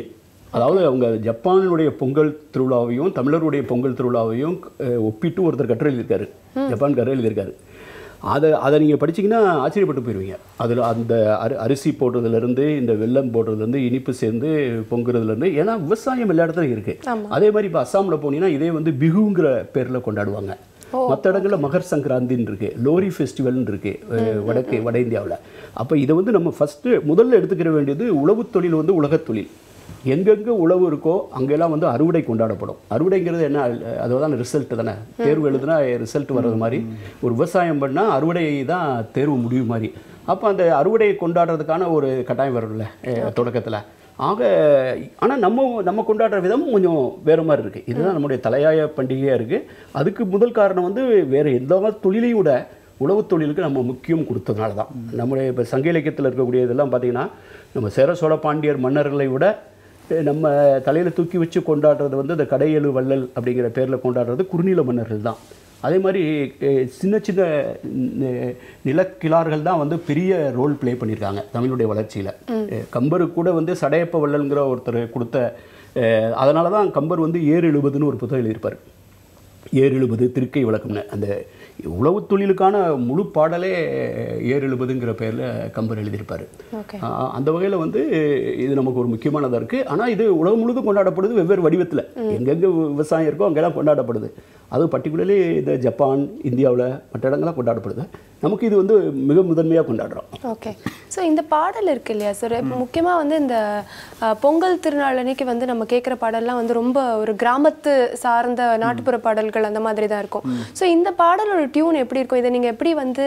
அதாவது அவங்க ஜப்பானுடைய பொங்கல் திருவிழாவையும் தமிழருடைய பொங்கல் திருவிழாவையும் அஹ், ஒப்பிட்டு ஒருத்தர் கட்டுரை எழுதியிருக்காரு ஜப்பான் கட்டுரை எழுதியிருக்காரு அதை அதை நீங்கள் படிச்சீங்கன்னா ஆச்சரியப்பட்டு போயிடுவீங்க அதில் அந்த அரி அரிசி போடுறதுலேருந்து இந்த வெல்லம் போடுறதுலேருந்து இனிப்பு சேர்ந்து பொங்குறதுலேருந்து ஏன்னா விவசாயம் எல்லா இடத்துலையும் இருக்குது அதே மாதிரி இப்போ அஸ்ஸாமில் போனீங்கன்னா இதே வந்து பிகுங்கிற பேரில் கொண்டாடுவாங்க மற்ற இடங்களில் மகர் சங்கராந்தின்னு இருக்கு லோரி ஃபெஸ்டிவல்னு இருக்கு அஹ், வடக்கு வட இந்தியாவில் அப்போ இதை வந்து நம்ம ஃபஸ்ட்டு முதல்ல எடுத்துக்கிற வேண்டியது உழவுத் தொழில் வந்து உலகத் தொழில் எங்கெங்கே உழவு இருக்கோ அங்கெல்லாம் வந்து அறுவடை கொண்டாடப்படும் அறுவடைங்கிறது என்ன அதுதான் ரிசல்ட் தானே தேர்வு எழுதுனா ரிசல்ட் வர்றது மாதிரி ஒரு விவசாயம் பண்ணால் அறுவடை தான் தேர்வு முடிவு மாதிரி அப்போ அந்த அறுவடையை கொண்டாடுறதுக்கான ஒரு கட்டாயம் வரும்ல தொடக்கத்தில் ஆக ஆனால் நம்ம நம்ம கொண்டாடுற விதம் கொஞ்சம் வேறு மாதிரி இருக்குது இதுதான் நம்முடைய தலையாய பண்டிகையாக இருக்குது அதுக்கு முதல் காரணம் வந்து வேறு எந்த தொழிலையும் விட உழவுத் தொழிலுக்கு நம்ம முக்கியம் கொடுத்ததுனால தான் நம்முடைய இப்போ சங்க இலக்கியத்தில் இருக்கக்கூடிய இதெல்லாம் பார்த்தீங்கன்னா நம்ம சேர சோழ பாண்டியர் மன்னர்களை விட அஹ், நம்ம தலையில் தூக்கி வச்சு கொண்டாடுறது வந்து இந்த கடையெழு வள்ளல் அப்படிங்கிற பேரில் கொண்டாடுறது குறுநில மன்னர்கள் தான் அதே மாதிரி அஹ், சின்ன சின்ன நி- நிலக்கிழார்கள் தான் வந்து பெரிய ரோல் ப்ளே பண்ணியிருக்காங்க தமிழுடைய வளர்ச்சியில் கம்பருக்கு கூட வந்து சடையப்ப வள்ளல்ங்கிற ஒருத்தர் கொடுத்த அதனால தான் கம்பர் வந்து ஏறு எழுபதுன்னு ஒரு புத்தகம் எழுதியிருப்பார் ஏர் எழுபது திருக்கை விளக்கம்னு அந்த உழவுத் தொழிலுக்கான முழு பாடலே ஏர் எழுபதுங்கிற பேரில் கம்பர் எழுதியிருப்பார் ஓகே ஆஹ் அந்த வகையில் வந்து இது நமக்கு ஒரு முக்கியமானதாக இருக்குது ஆனால் இது உலகம் முழுதும் கொண்டாடப்படுது வெவ்வேறு வடிவத்தில் எங்கெங்கே விவசாயம் இருக்கோ அங்கெல்லாம் கொண்டாடப்படுது அது பர்டிகுலர்லி இந்த ஜப்பான் இந்தியாவில் மற்ற இடங்கள்லாம் கொண்டாடப்படுது நமக்கு இது வந்து மிக முதன்மையாக கொண்டாடுறோம் ஓகே ஸோ இந்த பாடல் இருக்கு இல்லையா சார் முக்கியமாக வந்து இந்த அஹ், பொங்கல் திருநாள் அன்னைக்கு வந்து நம்ம கேட்குற பாடல்லாம் வந்து ரொம்ப ஒரு கிராமத்து சார்ந்த நாட்டுப்புற பாடல்கள் அந்த மாதிரி தான் இருக்கும் ஸோ இந்த பாடலோட டியூன் எப்படி இருக்கும் இதை நீங்கள் எப்படி வந்து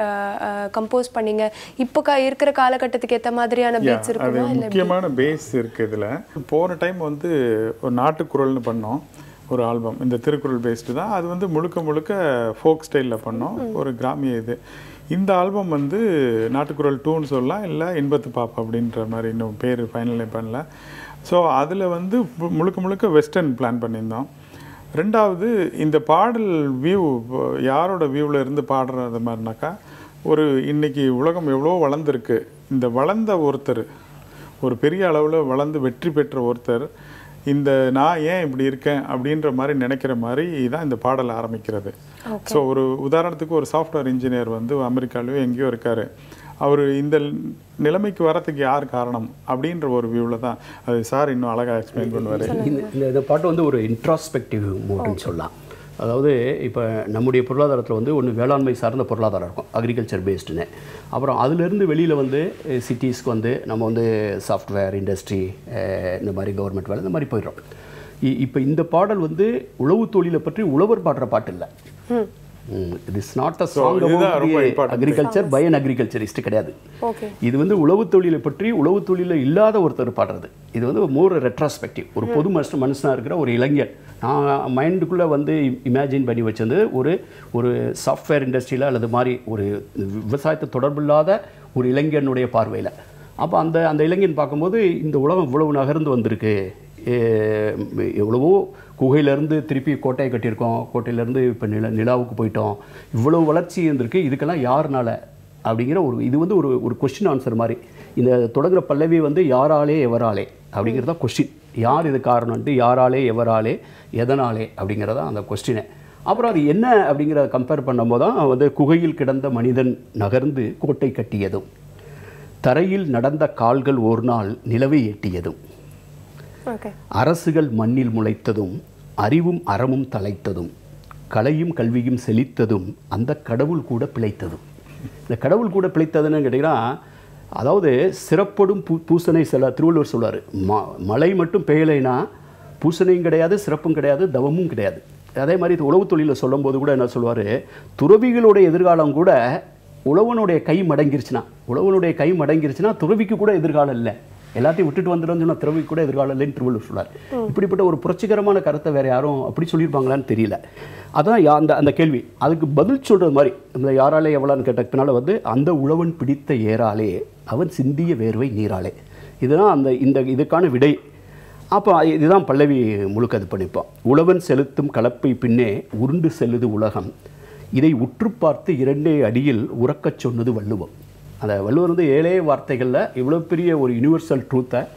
கம்போஸ் பண்ணீங்க இப்போ க இருக்கிற காலகட்டத்துக்கு ஏற்ற மாதிரியான Yeah, பீட்ஸ் அது இருக்குமா இல்லை முக்கியமான பேஸ் இருக்கு இதுல போன டைம் வந்து ஒரு நாட்டுக்குரல்னு பண்ணோம் ஒரு ஆல்பம் இந்த திருக்குறள் பேஸ்டு தான் அது வந்து முழுக்க முழுக்க ஃபோக் ஸ்டைலில் பண்ணோம் ஒரு கிராமிய இது இந்த ஆல்பம் வந்து நாட்டுக்குரல் டூன்னு சொல்லலாம் இல்லை இன்பத்து பாப் அப்படின்ற மாதிரி இன்னும் பேர் ஃபைனலே பண்ணல ஸோ அதில் வந்து மு- முழுக்க முழுக்க வெஸ்டர்ன் பிளான் பண்ணியிருந்தோம் ரெண்டாவது இந்த பாடல் வியூ யாரோட வியூவில் இருந்து பாடுறது மாதிரினாக்கா ஒரு இன்னைக்கு உலகம் எவ்வளோ வளர்ந்துருக்கு இந்த வளர்ந்த ஒருத்தர் ஒரு பெரிய அளவில் வளர்ந்து வெற்றி பெற்ற ஒருத்தர் இந்த நான் ஏன் இப்படி இருக்கேன் அப்படின்ற மாதிரி நினைக்கிற மாதிரி தான் இந்த பாடல் ஆரம்பிக்கிறது ஸோ ஒரு உதாரணத்துக்கு ஒரு சாஃப்ட்வேர் இன்ஜினியர் வந்து அமெரிக்காலயோ எங்கேயோ இருக்காரு அவர் இந்த நிலைமைக்கு வரத்துக்கு யார் காரணம் அப்படின்ற ஒரு வியூவில் தான் அது சார் இன்னும் அழகாக எக்ஸ்பிளைன் பண்ணுவார் இந்த இந்த- இந்த பாட்டு வந்து ஒரு இன்ட்ராஸ்பெக்டிவ் மோடுன்னு சொல்லலாம் அதாவது இப்போ நம்முடைய பொருளாதாரத்தில் வந்து ஒன்று வேளாண்மை சார்ந்த பொருளாதாரம் இருக்கும் அக்ரிகல்ச்சர் பேஸ்டுன்னு அப்புறம் அதுலேருந்து வெளியில் வந்து சிட்டிஸ்க்கு வந்து நம்ம வந்து சாஃப்ட்வேர் இண்டஸ்ட்ரி இந்த மாதிரி கவர்மெண்ட் வேலை இந்த மாதிரி போயிடுறோம் இப்போ இந்த பாடல் வந்து உழவு தொழிலை பற்றி உழவர் பாடுற பாட்டு இல்லை it is not a song இதுதான் ரொம்ப important. Agriculture by an agriculturist கிடையாது ஓகே இது வந்து உழவு தொழிலை பற்றி உழவு தொழிலில் இல்லாத ஒருத்தர் பாடுறது இது வந்து மோர் ரெட்ராஸ்பெக்டிவ் ஒரு பொது மனுஷன் மனுஷனாக இருக்கிற ஒரு இளைஞன் நான் மைண்டுக்குள்ளே வந்து இமேஜின் பண்ணி வச்சது ஒரு ஒரு சாஃப்ட்வேர் இண்டஸ்ட்ரியில் அல்லது மாதிரி ஒரு விவசாயத்தை தொடர்பில்லாத ஒரு இளைஞனுடைய பார்வையில் அப்போ அந்த அந்த இளைஞன் பார்க்கும்போது இந்த உலகம் இவ்வளவு நகர்ந்து வந்திருக்கு எ- எவ்வளவோ குகையிலேருந்து திருப்பி கோட்டையை கட்டியிருக்கோம் கோட்டையிலேருந்து இப்போ நில நிலாவுக்கு போயிட்டோம் இவ்வளவு வளர்ச்சி இருந்திருக்கு இதுக்கெல்லாம் யாருனால அப்படிங்கிற ஒரு இது வந்து ஒரு ஒரு கொஸ்டின் ஆன்சர் மாதிரி இந்த தொடங்குற பல்லவி வந்து யாராலே எவராலே அப்படிங்கிறது தான் கொஸ்டின் யார் இது காரணம்ட்டு யாராலே எவராலே எதனாலே அப்படிங்கிறதா அந்த கொஸ்டினே அப்புறம் அது என்ன அப்படிங்கிறத கம்பேர் பண்ணும்போது தான் வந்து குகையில் கிடந்த மனிதன் நகர்ந்து கோட்டை கட்டியதும் தரையில் நடந்த கால்கள் ஒரு நாள் நிலவை எட்டியதும் ஓகே அரசுகள் மண்ணில் முளைத்ததும் அறிவும் அறமும் தலைத்ததும் கலையும் கல்வியும் செழித்ததும் அந்த கடவுள் கூட பிழைத்ததும் இந்த கடவுள் கூட பிழைத்ததுன்னு கேட்டிங்கன்னா அதாவது சிறப்படும் பூ பூசனை செல திருவள்ளுவர் சொல்வார் ம மழை மட்டும் பெய்யலைன்னா பூசணையும் கிடையாது சிறப்பும் கிடையாது தவமும் கிடையாது அதே மாதிரி இது உழவு தொழிலில் சொல்லும்போது கூட என்ன சொல்லுவார் துறவிகளுடைய எதிர்காலம் கூட உழவனுடைய கை மடங்கிருச்சுன்னா உழவனுடைய கை மடங்கிருச்சுன்னா துறவிக்கு கூட எதிர்காலம் இல்லை எல்லாத்தையும் விட்டுட்டு வந்துடும் சொன்னா துறவிக்கு கூட எதிர்காலம் இல்லைன்னு திருவள்ளுவர் சொல்றார் இப்படிப்பட்ட ஒரு புரட்சிகரமான கருத்தை வேற யாரும் அப்படி சொல்லியிருப்பாங்களான்னு தெரியல அதான் யா- அந்த அந்த கேள்வி அதுக்கு பதில் சொல்றது மாதிரி இந்த யாராலே எவ்வளோன்னு கேட்ட பின்னால் வந்து அந்த உழவன் பிடித்த ஏறாலே அவன் சிந்திய வேர்வை நீராலே இதுதான் அந்த இந்த இதுக்கான விடை அப்போ இதுதான் பல்லவி முழுக்க இது பண்ணிப்போம் உழவன் செலுத்தும் கலப்பை பின்னே உருண்டு செல்லுது உலகம் இதை உற்று பார்த்து இரண்டே அடியில் உறக்கச் சொன்னது வள்ளுவம் அந்த வள்ளுவர் வந்து ஏழே வார்த்தைகளில் இவ்வளோ பெரிய ஒரு யுனிவர்சல் ட்ரூத்தை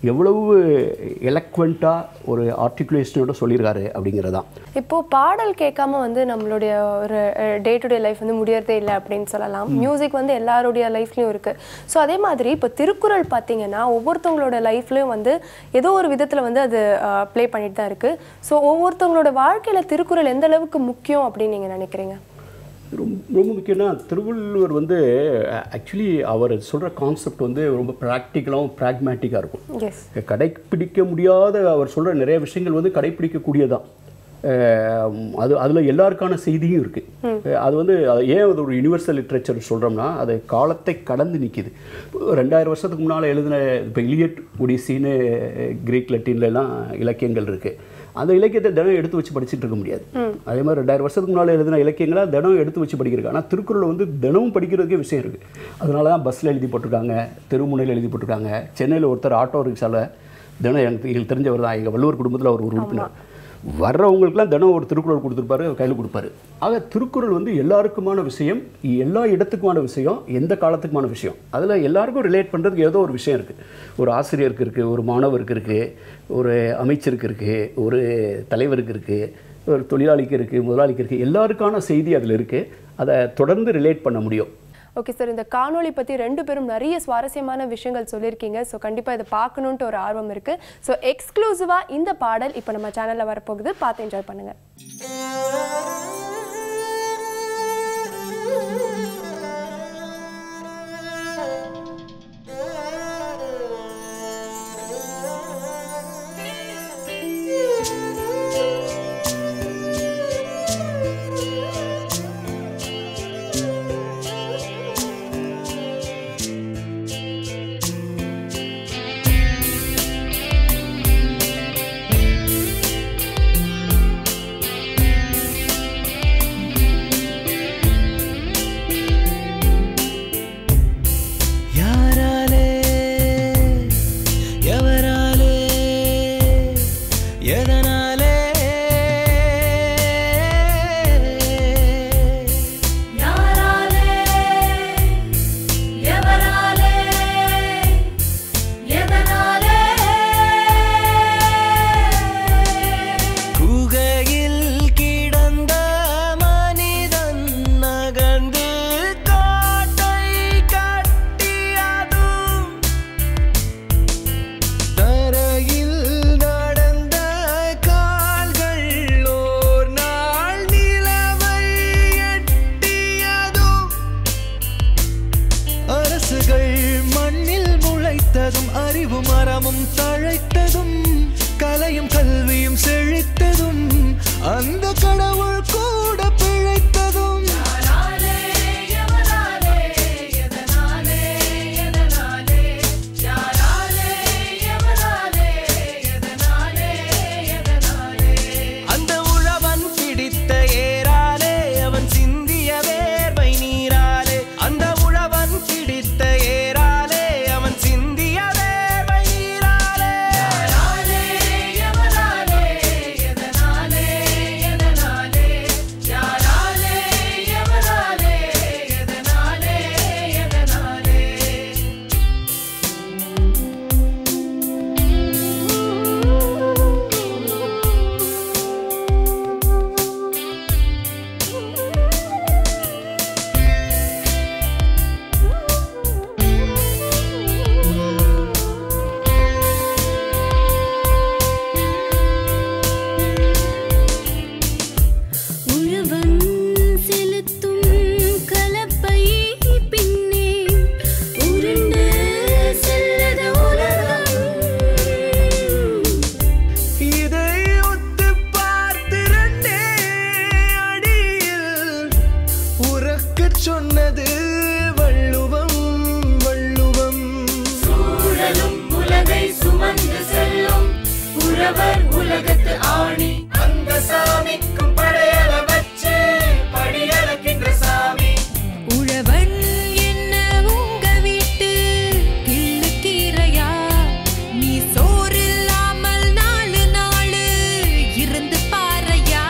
எவ்வளவு எலக்வெண்ட்டாக ஒரு ஆர்டிகுலேஷனோட சொல்லியிருக்காரு அப்படிங்கிறதான் இப்போ பாடல் கேட்காம வந்து நம்மளுடைய ஒரு டே டு டே லைஃப் வந்து முடியறதே இல்லை அப்படின்னு சொல்லலாம் மியூசிக் வந்து எல்லாருடைய லைஃப்லயும் இருக்கு ஸோ அதே மாதிரி இப்போ திருக்குறள் பார்த்தீங்கன்னா ஒவ்வொருத்தவங்களோட லைஃப்லயும் வந்து ஏதோ ஒரு விதத்துல வந்து அது ப்ளே பண்ணிட்டு தான் இருக்கு ஸோ ஒவ்வொருத்தவங்களோட வாழ்க்கையில திருக்குறள் எந்த அளவுக்கு முக்கியம் அப்படின்னு நீங்க நினைக்கிறீங்க ரொம்ப ரொம்ப முக்கியம்னா திருவள்ளுவர் வந்து ஆக்சுவலி அவர் சொல்கிற கான்செப்ட் வந்து ரொம்ப ப்ராக்டிக்கலாகவும் ப்ராக்மேட்டிக்காக இருக்கும் எஸ் கடைப்பிடிக்க முடியாத அவர் சொல்கிற நிறைய விஷயங்கள் வந்து கடைப்பிடிக்கக்கூடியதான் அஹ் அது அதில் எல்லாருக்கான செய்தியும் இருக்குது அது வந்து அது ஏன் அது ஒரு யுனிவர்சல் லிட்ரேச்சர் சொல்கிறோம்னா அது காலத்தை கடந்து நிற்கிது ரெண்டாயிரம் வருஷத்துக்கு முன்னால் எழுதின இப்போ இலியட் ஒடிசின்னு கிரீக் லத்தீன்லலாம் இலக்கியங்கள் இருக்குது அந்த இலக்கியத்தை தினம் எடுத்து வச்சு படிச்சுட்டு இருக்க முடியாது அதே மாதிரி ரெண்டாயிரம் வருஷத்துக்கு முன்னால் எழுதின இலக்கியங்களை தினம் எடுத்து வச்சு படிக்கிறது ஆனால் திருக்குறள் வந்து தினமும் படிக்கிறதுக்கே விஷயம் இருக்குது அதனால தான் பஸ்ஸில் எழுதி போட்டிருக்காங்க தெருமுனையில் எழுதி போட்டிருக்காங்க சென்னையில் ஒருத்தர் ஆட்டோ ரிக்ஷாவில் தினம் எனக்கு எங்களுக்கு தெரிஞ்சவர் தான் எங்கள் வள்ளுவர் குடும்பத்தில் அவர் ஒரு உறுப்பினர் வர்றவங்களுக்குலாம் தினம் ஒரு திருக்குறள் கொடுத்துருப்பாரு கையில் கொடுப்பாரு ஆக திருக்குறள் வந்து எல்லாருக்குமான விஷயம் எல்லா இடத்துக்குமான விஷயம் எந்த காலத்துக்குமான விஷயம் அதில் எல்லாருக்கும் ரிலேட் பண்ணுறதுக்கு ஏதோ ஒரு விஷயம் இருக்குது ஒரு ஆசிரியருக்கு இருக்குது ஒரு மாணவருக்கு இருக்குது ஒரு அமைச்சருக்கு இருக்குது ஒரு தலைவருக்கு இருக்குது ஒரு தொழிலாளிக்கு இருக்குது முதலாளிக்கு இருக்குது எல்லாருக்கான செய்தி அதில் இருக்குது அதை தொடர்ந்து ரிலேட் பண்ண முடியும் ஓகே சார் இந்த காணொளி பற்றி ரெண்டு பேரும் நிறைய சுவாரஸ்யமான விஷயங்கள் சொல்லியிருக்கீங்க ஸோ கண்டிப்பாக இதை பார்க்கணுன்ட்டு ஒரு ஆர்வம் இருக்குது ஸோ எக்ஸ்க்ளூசிவாக இந்த பாடல் இப்போ நம்ம சேனலில் வரப்போகுது பார்த்து என்ஜாய் பண்ணுங்கள் யாராலே எவராலே எதனாலே யாராலே எவராலே எதனாலே குகையில் கிடந்த மனிதன் நகர்ந்து காட்டை கட்டியதும் தரையில் நடந்த கால்கள் ஓர் நாள் நிலவை எட்டியதும் அரசுகள் மண்ணில் முளைத்ததும் அறிவு மரமும் தழைத்ததும் கலையும் கல்வியும் செழித்ததும் அந்த கடவுள் கூட பிழைத்ததும் யாராலே எவராலே எதனாலே எதனாலே யாராலே எவராலே எதனாலே எதனாலே அந்த உழவன் பிடித்த ஏராலே அவன் சிந்திய வேர்வை நீராலே அந்த உழவன் பிடித்த ஏராலே அவன் சிந்திய வேர்வை நீராலே யாராலே எவராலே எதனாலே எதனாலே யாராலே எவராலே எதனாலே எதனாலே உழவன் செலுத்தும் கலப்பை பின்னே உருண்டு செல்லது உலகம் இதை ஒத்து பார்த்திருந்தே அடியில் உறக்கச் சொன்னது வள்ளுவம் வள்ளுவம் சூழலும் உலகை சுமந்து செல்லும் உழவர் உலகத்து ஆணி அந்த சாமிக்கும் படையல வச்சு படியலக்கின்ற சாமி உழவன் என்ன உங்க வீட்டு கிள்ளுக்கீரையா நீ சோறில்லாமல் நாலு நாளு இருந்து பாறையா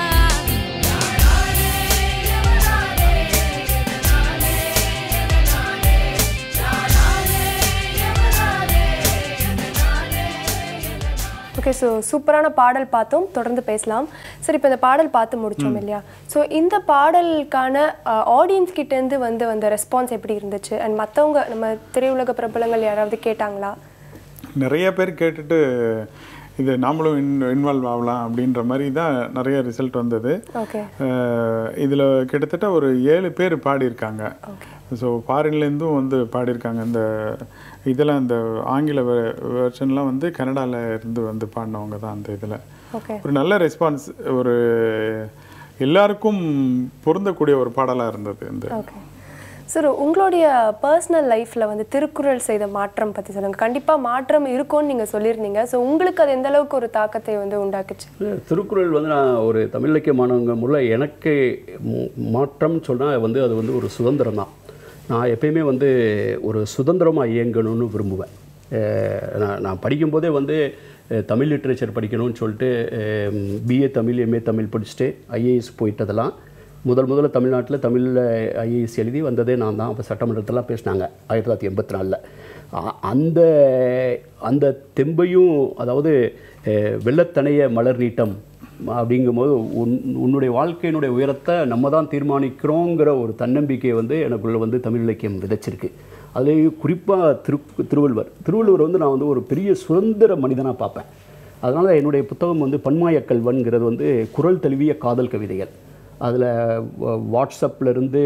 ஓகே ஸோ சூப்பரான பாடல் பார்த்தோம் தொடர்ந்து பேசலாம் சரி இப்போ இந்த பாடல் பார்த்து முடிச்சோம் இல்லையா ஸோ இந்த பாடலுக்கான ஆடியன்ஸ் கிட்டேருந்து வந்து வந்த ரெஸ்பான்ஸ் எப்படி இருந்துச்சு அண்ட் மற்றவங்க நம்ம திரையுலக பிரபலங்கள் யாராவது கேட்டாங்களா நிறைய பேர் கேட்டுட்டு இது நாமளும் இன் இன்வால்வ் ஆகலாம் அப்படின்ற மாதிரி தான் நிறைய ரிசல்ட் வந்தது ஓகே இதில் கிட்டத்தட்ட ஒரு ஏழு பேர் பாடியிருக்காங்க ஸோ ஃபாரின்லேருந்தும் வந்து பாடியிருக்காங்க இந்த இதெல்லாம் இந்த ஆங்கில வெர்ஷன்லாம் வந்து கனடால இருந்து வந்து பாடினவங்க தான் அந்த இதில் ஓகே ஒரு நல்ல ரெஸ்பான்ஸ் ஒரு எல்லாருக்கும் பொருந்தக்கூடிய ஒரு பாடலாக இருந்தது இந்த ஓகே சார் உங்களுடைய பர்சனல் லைஃப்பில் வந்து திருக்குறள் செய்த மாற்றம் பற்றி சொல்லுங்கள் கண்டிப்பாக மாற்றம் இருக்கும்னு நீங்கள் சொல்லியிருந்தீங்க ஸோ உங்களுக்கு அது எந்த அளவுக்கு ஒரு தாக்கத்தை வந்து உண்டாக்குச்சு திருக்குறள் வந்து நான் ஒரு தமிழ் இலக்கிய மாணவங்க முறையில் எனக்கு மு- மாற்றம் சொன்னால் வந்து அது வந்து ஒரு சுதந்திரம் தான் நான் எப்பயுமே வந்து ஒரு சுதந்திரமாக இயங்கணும்னு விரும்புவேன் அஹ் நான் நான் படிக்கும்போதே வந்து அஹ் தமிழ் லிட்ரேச்சர் படிக்கணும்னு சொல்லிட்டு பிஏ தமிழ் எம்ஏ தமிழ் படிச்சுட்டு ஐஏஎஸ் போயிட்டதெல்லாம் முதல் முதல்ல தமிழ்நாட்டில் தமிழில் ஐஏஎஸ் எழுதி வந்ததே நான் தான் அப்போ சட்டமன்றத்தெல்லாம் பேசினாங்க ஆயிரத்தி தொள்ளாயிரத்தி எண்பத்தி நாலில் அந்த அந்த தெம்பையும் அதாவது அஹ், வெள்ளத்தனைய மலர் நீட்டம் அப்படிங்கும்போது உன் உன்னுடைய வாழ்க்கையினுடைய உயரத்தை நம்ம தான் தீர்மானிக்கிறோங்கிற ஒரு தன்னம்பிக்கையை வந்து எனக்குள்ள வந்து தமிழ் இலக்கியம் விதைச்சிருக்கு அதுலேயும் குறிப்பாக திரு திருவள்ளுவர் திருவள்ளுவர் வந்து நான் வந்து ஒரு பெரிய சுதந்திர மனிதனாக பார்ப்பேன் அதனால் என்னுடைய புத்தகம் வந்து பன்மாய கல்வன்கிறது வந்து குரல் தழுவிய காதல் கவிதைகள் அதில் வாட்ஸ்அப்பில் இருந்து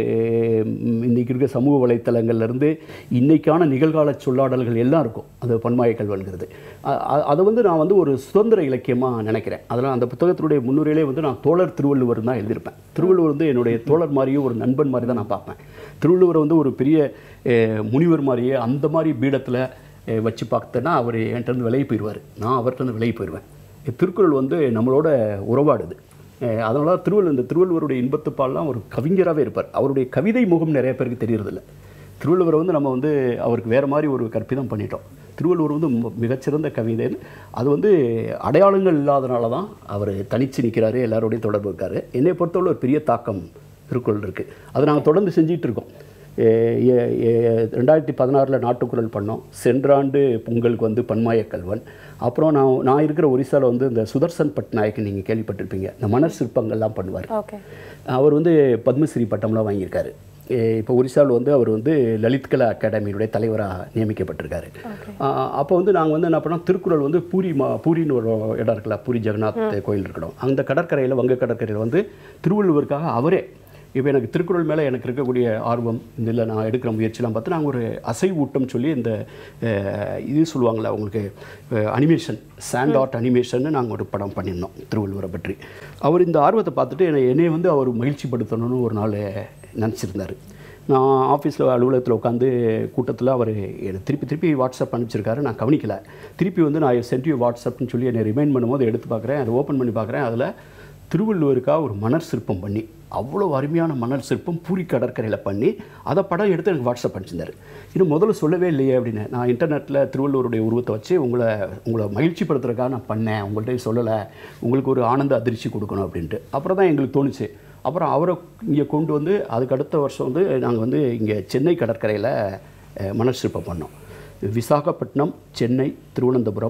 இன்றைக்கி இருக்க சமூக வலைத்தளங்கள்லேருந்து இன்றைக்கான நிகழ்கால சொல்லாடல்கள் எல்லாம் இருக்கும் அது பன்மாய கல்வன்கிறது அ- அ- அதை வந்து நான் வந்து ஒரு சுதந்திர இலக்கியமாக நினைக்கிறேன் அதனால் அந்த புத்தகத்தினுடைய முன்னுரையிலே வந்து நான் தோழர் திருவள்ளுவர் தான் எழுதியிருப்பேன் திருவள்ளுவர் வந்து என்னுடைய தோழர் மாதிரியும் ஒரு நண்பன் மாதிரி தான் நான் பார்ப்பேன் திருவள்ளுவர் வந்து ஒரு பெரிய அஹ், முனிவர் மாதிரியே அந்த மாதிரி பீடத்தில் அஹ், வச்சு பார்த்தேன்னா அவர் என்கிட்ட விலகி போயிடுவார் நான் அவர்கிட்ட விலகி போயிடுவேன் திருக்குறள் வந்து நம்மளோட உறவாடுது அஹ் அதனால தான் திருவள்ளுவர் இந்த திருவள்ளுவருடைய இன்பத்துப்பால்லாம் ஒரு கவிஞராகவே இருப்பார் அவருடைய கவிதை முகம் நிறைய பேருக்கு தெரியறதில்ல திருவள்ளுவரை வந்து நம்ம வந்து அவருக்கு வேறு மாதிரி ஒரு கற்பிதம் பண்ணிட்டோம் திருவள்ளுவர் வந்து ம- மிகச்சிறந்த கவிதை அது வந்து அடையாளங்கள் இல்லாதனால தான் அவர் தனிச்சு நிற்கிறாரு எல்லாரோடையும் தொடர்பு இருக்காரு என்னை பொறுத்தவரை ஒரு பெரிய தாக்கம் திருக்குறள் இருக்குது அதை நாங்கள் தொடர்ந்து செஞ்சிட்டு இருக்கோம் ஏ- ஏ- ஏ- ரெண்டாயிரத்தி பதினாறில் நாட்டுக்குறள் பண்ணோம் சென்றாண்டு பொங்கலுக்கு வந்து பன்மாய கல்வன் அப்புறம் நான் நான் இருக்கிற ஒரிசாவில் வந்து இந்த சுதர்சன் பட்நாயக் நீங்கள் கேள்விப்பட்டிருப்பீங்க இந்த மணர் சிற்பங்கள்லாம் பண்ணுவார் ஓகே அவர் வந்து பத்மஸ்ரீ பட்டம்லாம் வாங்கியிருக்காரு ஏ- இப்போ ஒரிசாவில் வந்து அவர் வந்து லலித் கலா அகாடமியினுடைய தலைவராக நியமிக்கப்பட்டிருக்காரு ஆ- அப்போ வந்து நாங்கள் வந்து என்ன பண்ணோம் திருக்குறள் வந்து பூரி மா பூரின்னு ஒரு இடம் இருக்குல்ல பூரி ஜெகநாத் கோயில் இருக்கணும் அந்த கடற்கரையில் வங்க கடற்கரையில் வந்து திருவள்ளுவருக்காக அவரே இப்போ எனக்கு திருக்குறள் மேலே எனக்கு இருக்கக்கூடிய ஆர்வம் இதில் நான் எடுக்கிற முயற்சிலாம் பார்த்து நாங்கள் ஒரு அசை ஊட்டம் சொல்லி இந்த அஹ், இது சொல்லுவாங்கள்ல உங்களுக்கு அனிமேஷன் சாண்ட் ஆர்ட் அனிமேஷன் நாங்கள் ஒரு படம் பண்ணியிருந்தோம் திருவள்ளுவரை பற்றி அவர் இந்த ஆர்வத்தை பார்த்துட்டு என்னை என்னை வந்து அவர் மகிழ்ச்சிப்படுத்தணும்னு ஒரு நாள் நினச்சிருந்தார் நான் ஆஃபீஸில் அலுவலகத்தில் உட்காந்து கூட்டத்தில் அவர் எனக்கு திருப்பி திருப்பி வாட்ஸ்அப் அனுப்பிச்சிருக்காரு நான் கவனிக்கல திருப்பி வந்து நான் சென்ட் யூ வாட்ஸ்அப்னு சொல்லி என்னை ரிமைண்ட் பண்ணும்போது எடுத்து பார்க்குறேன் அதை ஓப்பன் பண்ணி பார்க்குறேன் அதில் திருவள்ளுவருக்காக ஒரு மணர் சிற்பம் பண்ணி அவ்வளோ அருமையான மணல் சிற்பம் பூரி கடற்கரையில் பண்ணி அதை படம் எடுத்து எனக்கு வாட்ஸ்அப் அனுப்பிச்சிருந்தாரு இன்னும் முதல்ல சொல்லவே இல்லையே அப்படின்னு நான் இன்டர்நெட்டில் திருவள்ளுவருடைய உருவத்தை வச்சு உங்களை உங்களை மகிழ்ச்சிப்படுத்துறதுக்காக நான் பண்ணேன் உங்கள்கிட்ட சொல்லலை உங்களுக்கு ஒரு ஆனந்த அதிர்ச்சி கொடுக்கணும் அப்படின்ட்டு அப்புறம் தான் எங்களுக்கு தோணுச்சு அப்புறம் அவரை இங்கே கொண்டு வந்து அதுக்கு அடுத்த வருஷம் வந்து நாங்கள் வந்து இங்கே சென்னை கடற்கரையில் அஹ், மணல் சிற்பம் பண்ணோம் விசாகப்பட்டினம் சென்னை திருவனந்தபுரம்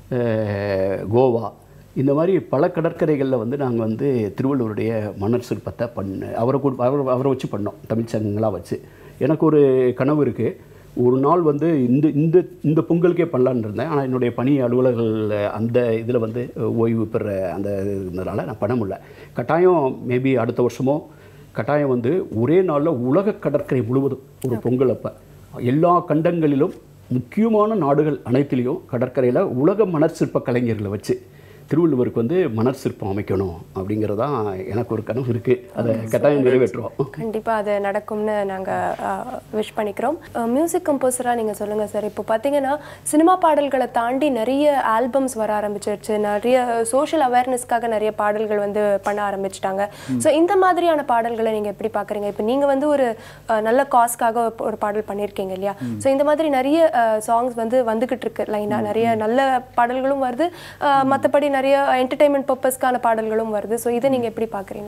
அஹ், கோவா இந்த மாதிரி பல கடற்கரைகளில் வந்து நாங்கள் வந்து திருவள்ளுவருடைய மணல் சிற்பத்தை பண்ண அவரை கூட அவரை அவரை வச்சு பண்ணோம் தமிழ் சங்கங்களாக வச்சு எனக்கு ஒரு கனவு இருக்குது ஒரு நாள் வந்து இந்த இந்த இந்த பொங்கலுக்கே பண்ணலான்னு இருந்தேன் ஆனால் என்னுடைய பணி அலுவலர்கள் அந்த இதில் வந்து ஓய்வு பெற அந்த இருந்ததுனால நான் பண்ண முடியல கட்டாயம் மேபி அடுத்த வருஷமோ கட்டாயம் வந்து ஒரே நாளில் உலக கடற்கரை முழுவதும் ஒரு பொங்கல் அப்போ எல்லா கண்டங்களிலும் முக்கியமான நாடுகள் அனைத்திலையும் கடற்கரையில் உலக மணற் சிற்ப கலைஞர்களை வச்சு திருவள்ளுவருக்கு வந்து மணற் சிற்பம் அமைக்கணும் அப்படிங்கிறதான் எனக்கு ஒரு கனவு இருக்குது அதை கட்டாயம் நிறைவேற்றுவோம் கண்டிப்பா அது நடக்கும்னு நாங்க விஷ் பண்ணிக்கிறோம் மியூசிக் கம்போசரா நீங்க சொல்லுங்க சார் இப்போ பாத்தீங்கன்னா சினிமா பாடல்களை தாண்டி நிறைய ஆல்பம்ஸ் வர ஆரம்பிச்சிருச்சு நிறைய சோஷியல் அவேர்னஸ்க்காக நிறைய பாடல்கள் வந்து பண்ண ஆரம்பிச்சிட்டாங்க ஸோ இந்த மாதிரியான பாடல்களை நீங்க எப்படி பாக்குறீங்க இப்போ நீங்க வந்து ஒரு அஹ், நல்ல காஸ்க்காக ஒரு பாடல் பண்ணியிருக்கீங்க இல்லையா ஸோ இந்த மாதிரி நிறைய சாங்ஸ் வந்து வந்துகிட்டு இருக்கு லைனா நிறைய நல்ல பாடல்களும் வருது மற்றபடி நிறைய என்டர்டைன்மெண்ட் பர்பஸ்க்கான பாடல்களும் வருது ஸோ இதை நீங்க எப்படி பாக்குறீங்க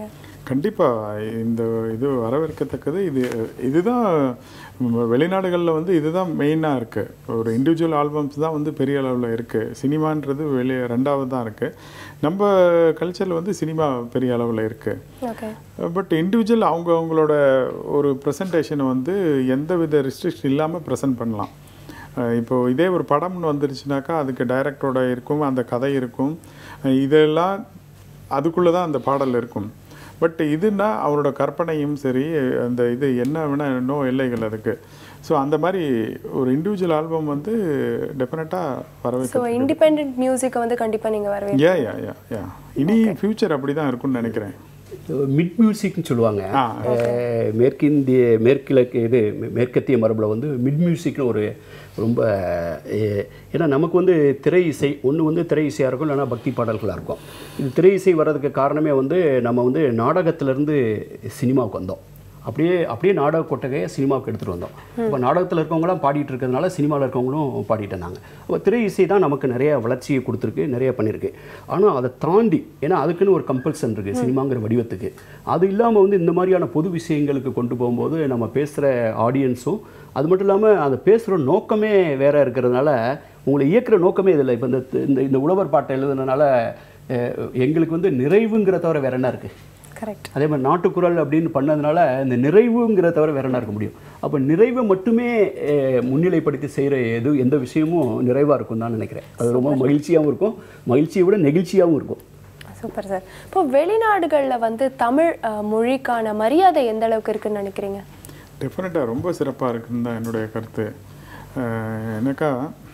கண்டிப்பாக இந்த இது வரவேற்கத்தக்கது இது இதுதான் வெளிநாடுகளில் வந்து இதுதான் மெயினாக இருக்குது ஒரு இண்டிவிஜுவல் ஆல்பம்ஸ் தான் வந்து பெரிய அளவில் இருக்குது சினிமான்றது வெளியே ரெண்டாவது தான் இருக்குது நம்ம கல்ச்சரில் வந்து சினிமா பெரிய அளவில் இருக்குது ஓகே பட் இண்டிவிஜுவல் அவங்க அவங்களோட ஒரு ப்ரெசன்டேஷனை வந்து எந்த வித ரெஸ்ட்ரிக்ஷன் இல்லாமல் ப்ரெசென்ட் பண்ணலாம் அஹ் இப்போ இதே ஒரு படம்னு வந்துருச்சுனாக்கா அதுக்கு டைரக்டரோட இருக்கும் அந்த கதை இருக்கும் அஹ் இதெல்லாம் அதுக்குள்ளே தான் அந்த பாடல் இருக்கும் பட் இதுனா அவரோட கற்பனையும் சரி அந்த இது என்ன வேணால் இன்னும் எல்லைகள் அதுக்கு ஸோ அந்த மாதிரி ஒரு இண்டிவிஜுவல் ஆல்பம் வந்து டெஃபினட்டாக ஸோ வரவேற்க இண்டிபெண்ட் மியூசிக்கை வந்து கண்டிப்பாக நீங்கள் வரவே யா யா யா யா இனி ஃப்யூச்சர் அப்படி தான் இருக்கும்னு நினைக்கிறேன் மிட் மியூசிக்னு சொல்லுவாங்க ஆ. அஹ், மேற்கிந்திய மேற்கிழக்கு இது மே- மேற்கத்திய மரபில் வந்து மிட் மியூசிக்னு ஒரு ரொம்ப அஹ், ஏன்னா நமக்கு வந்து திரை இசை ஒன்று வந்து திரை இசையாக இருக்கும் இல்லைன்னா பக்தி பாடல்களாக இருக்கும் இது திரை இசை வர்றதுக்கு காரணமே வந்து நம்ம வந்து நாடகத்திலேருந்து சினிமாவுக்கு வந்தோம் அப்படியே அப்படியே நாடக கொட்டகையை சினிமாவுக்கு எடுத்துகிட்டு வந்தோம் இப்போ நாடகத்தில் இருக்கவங்களாம் பாடிட்டு இருக்கிறதுனால சினிமாவில் இருக்கவங்களும் பாடிட்டு இருந்தாங்க அப்போ திரை இசை தான் நமக்கு நிறைய வளர்ச்சியை கொடுத்துருக்கு நிறைய பண்ணியிருக்கு ஆனால் அதை தாண்டி ஏன்னா அதுக்குன்னு ஒரு கம்பல்சன் இருக்குது சினிமாங்கிற வடிவத்துக்கு அது இல்லாமல் வந்து இந்த மாதிரியான பொது விஷயங்களுக்கு கொண்டு போகும்போது நம்ம பேசுகிற ஆடியன்ஸும் அது மட்டும் இல்லாமல் அந்த பேசுகிற நோக்கமே வேற இருக்கிறதுனால உங்களை இயக்குற நோக்கமே இதில் இப்போ இந்த இந்த இந்த உழவர் பாட்டை எழுதுனதுனால அஹ், எங்களுக்கு வந்து நிறைவுங்கிற தவிர வேற என்ன இருக்குது கரெக்ட் அதே மாதிரி நாட்டுக்குறள் அப்படின்னு பண்ணதுனால இந்த நிறைவுங்கிறத தவிர வேற என்ன இருக்க முடியும் அப்போ நிறைவை மட்டுமே அஹ், முன்னிலைப்படுத்தி செய்கிற எது எந்த விஷயமும் நிறைவாக இருக்கும் தான் நினைக்கிறேன் அது ரொம்ப மகிழ்ச்சியாகவும் இருக்கும் மகிழ்ச்சியை விட நெகிழ்ச்சியாகவும் இருக்கும் சூப்பர் சார் இப்போ வெளிநாடுகளில் வந்து தமிழ் அஹ், மொழிக்கான மரியாதை எந்த அளவுக்கு இருக்குன்னு நினைக்கிறீங்க டெஃபினட்டாக ரொம்ப சிறப்பாக இருக்குன்னு தான் என்னுடைய கருத்து அஹ் எனக்கா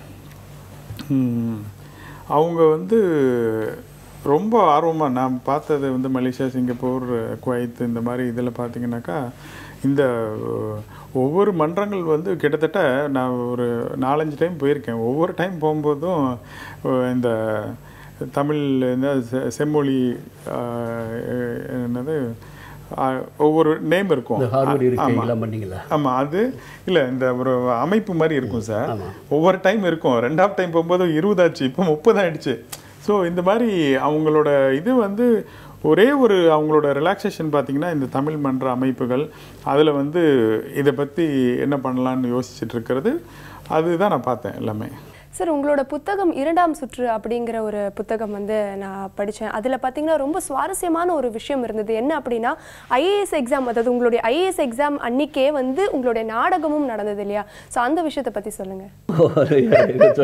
ம், அவங்க வந்து ரொம்ப ஆர்வமாக நான் பார்த்தது வந்து மலேசியா சிங்கப்பூர் குவைத் இந்த மாதிரி இதில் பார்த்தீங்கன்னாக்கா இந்த அஹ், ஒவ்வொரு மன்றங்கள் வந்து கிட்டத்தட்ட நான் ஒரு நாலஞ்சு டைம் போயிருக்கேன் ஒவ்வொரு டைம் போகும்போதும் அஹ், இந்த தமிழ் இந்த செ- செம்மொழி அஹ், என்னது அஹ், ஒவ்வொரு நேம் இருக்கும் இந்த ஹார்வர்ட் ஆமா. இருக்கைகள்லாம் பண்ணீங்களா ஆமா அது இல்ல இந்த ஒரு அமைப்பு மாதிரி இருக்கும் சார் ஒவ்வொரு டைம் இருக்கும் ரெண்டாவது டைம் போகும்போது இருபது ஆச்சு இப்போ முப்பது ஆயிடுச்சு ஸோ இந்த மாதிரி அவங்களோட இது வந்து ஒரே ஒரு அவங்களோட ரிலாக்ஸேஷன் பார்த்தீங்கன்னா இந்த தமிழ் மன்ற அமைப்புகள் அதில் வந்து இதை பற்றி என்ன பண்ணலான்னு யோசிச்சுட்டு இருக்கிறது அதுதான் நான் பார்த்தேன் எல்லாமே சார் உங்களோட புத்தகம் இரண்டாம் சுற்று அப்படிங்கிற ஒரு புத்தகம் வந்து நான் படித்தேன் அதில் பார்த்தீங்கன்னா ரொம்ப சுவாரஸ்யமான ஒரு விஷயம் இருந்தது என்ன அப்படின்னா ஐஏஎஸ் எக்ஸாம் அதாவது உங்களுடைய ஐஏஎஸ் எக்ஸாம் அன்னைக்கே வந்து உங்களுடைய நாடகமும் நடந்தது இல்லையா ஸோ அந்த விஷயத்தை பற்றி சொல்லுங்கள்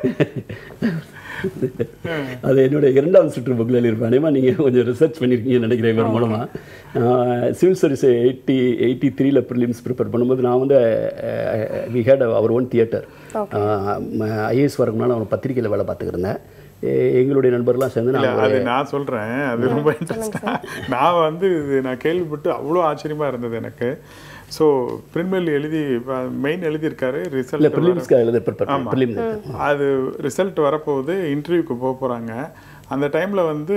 அது என்னுடைய இரண்டாவது சுற்று புக்கில் எழுதியிருப்பேன் அதே மாதிரி நீங்கள் கொஞ்சம் ரிசர்ச் பண்ணியிருக்கீங்கன்னு நினைக்கிறேன் இவர் மூலமாக சிவில் சர்வீஸ் எயிட்டி எயிட்டி த்ரீல ப்ரிலிம்ஸ் ப்ரிப்பேர் பண்ணும்போது நான் வந்து we had our own theatre IAS வரக்கு முன்னால் அவன் பத்திரிக்கையில் வேலை பார்த்துக்கிருந்தேன் எ- எங்களுடைய நண்பர்லாம் சேர்ந்து இல்ல நான் அது நான் சொல்றேன் அது ரொம்ப இன்ட்ரெஸ்டா நான் வந்து இது நான் கேள்விப்பட்டு அவ்வளோ ஆச்சரியமா இருந்தது எனக்கு ஸோ பிரின்மெல் எழுதி மெயின் எழுதியிருக்காரு இல்லை ரிசல்ட் ப்ரிலிம்ஸ்க்கு எழுத ப்ரிப்பேர் ஆமா. ப்ரிலிம் அது ரிசல்ட் வரப்போகுது இன்டர்வியூக்கு போக போகிறாங்க அந்த டைமில் வந்து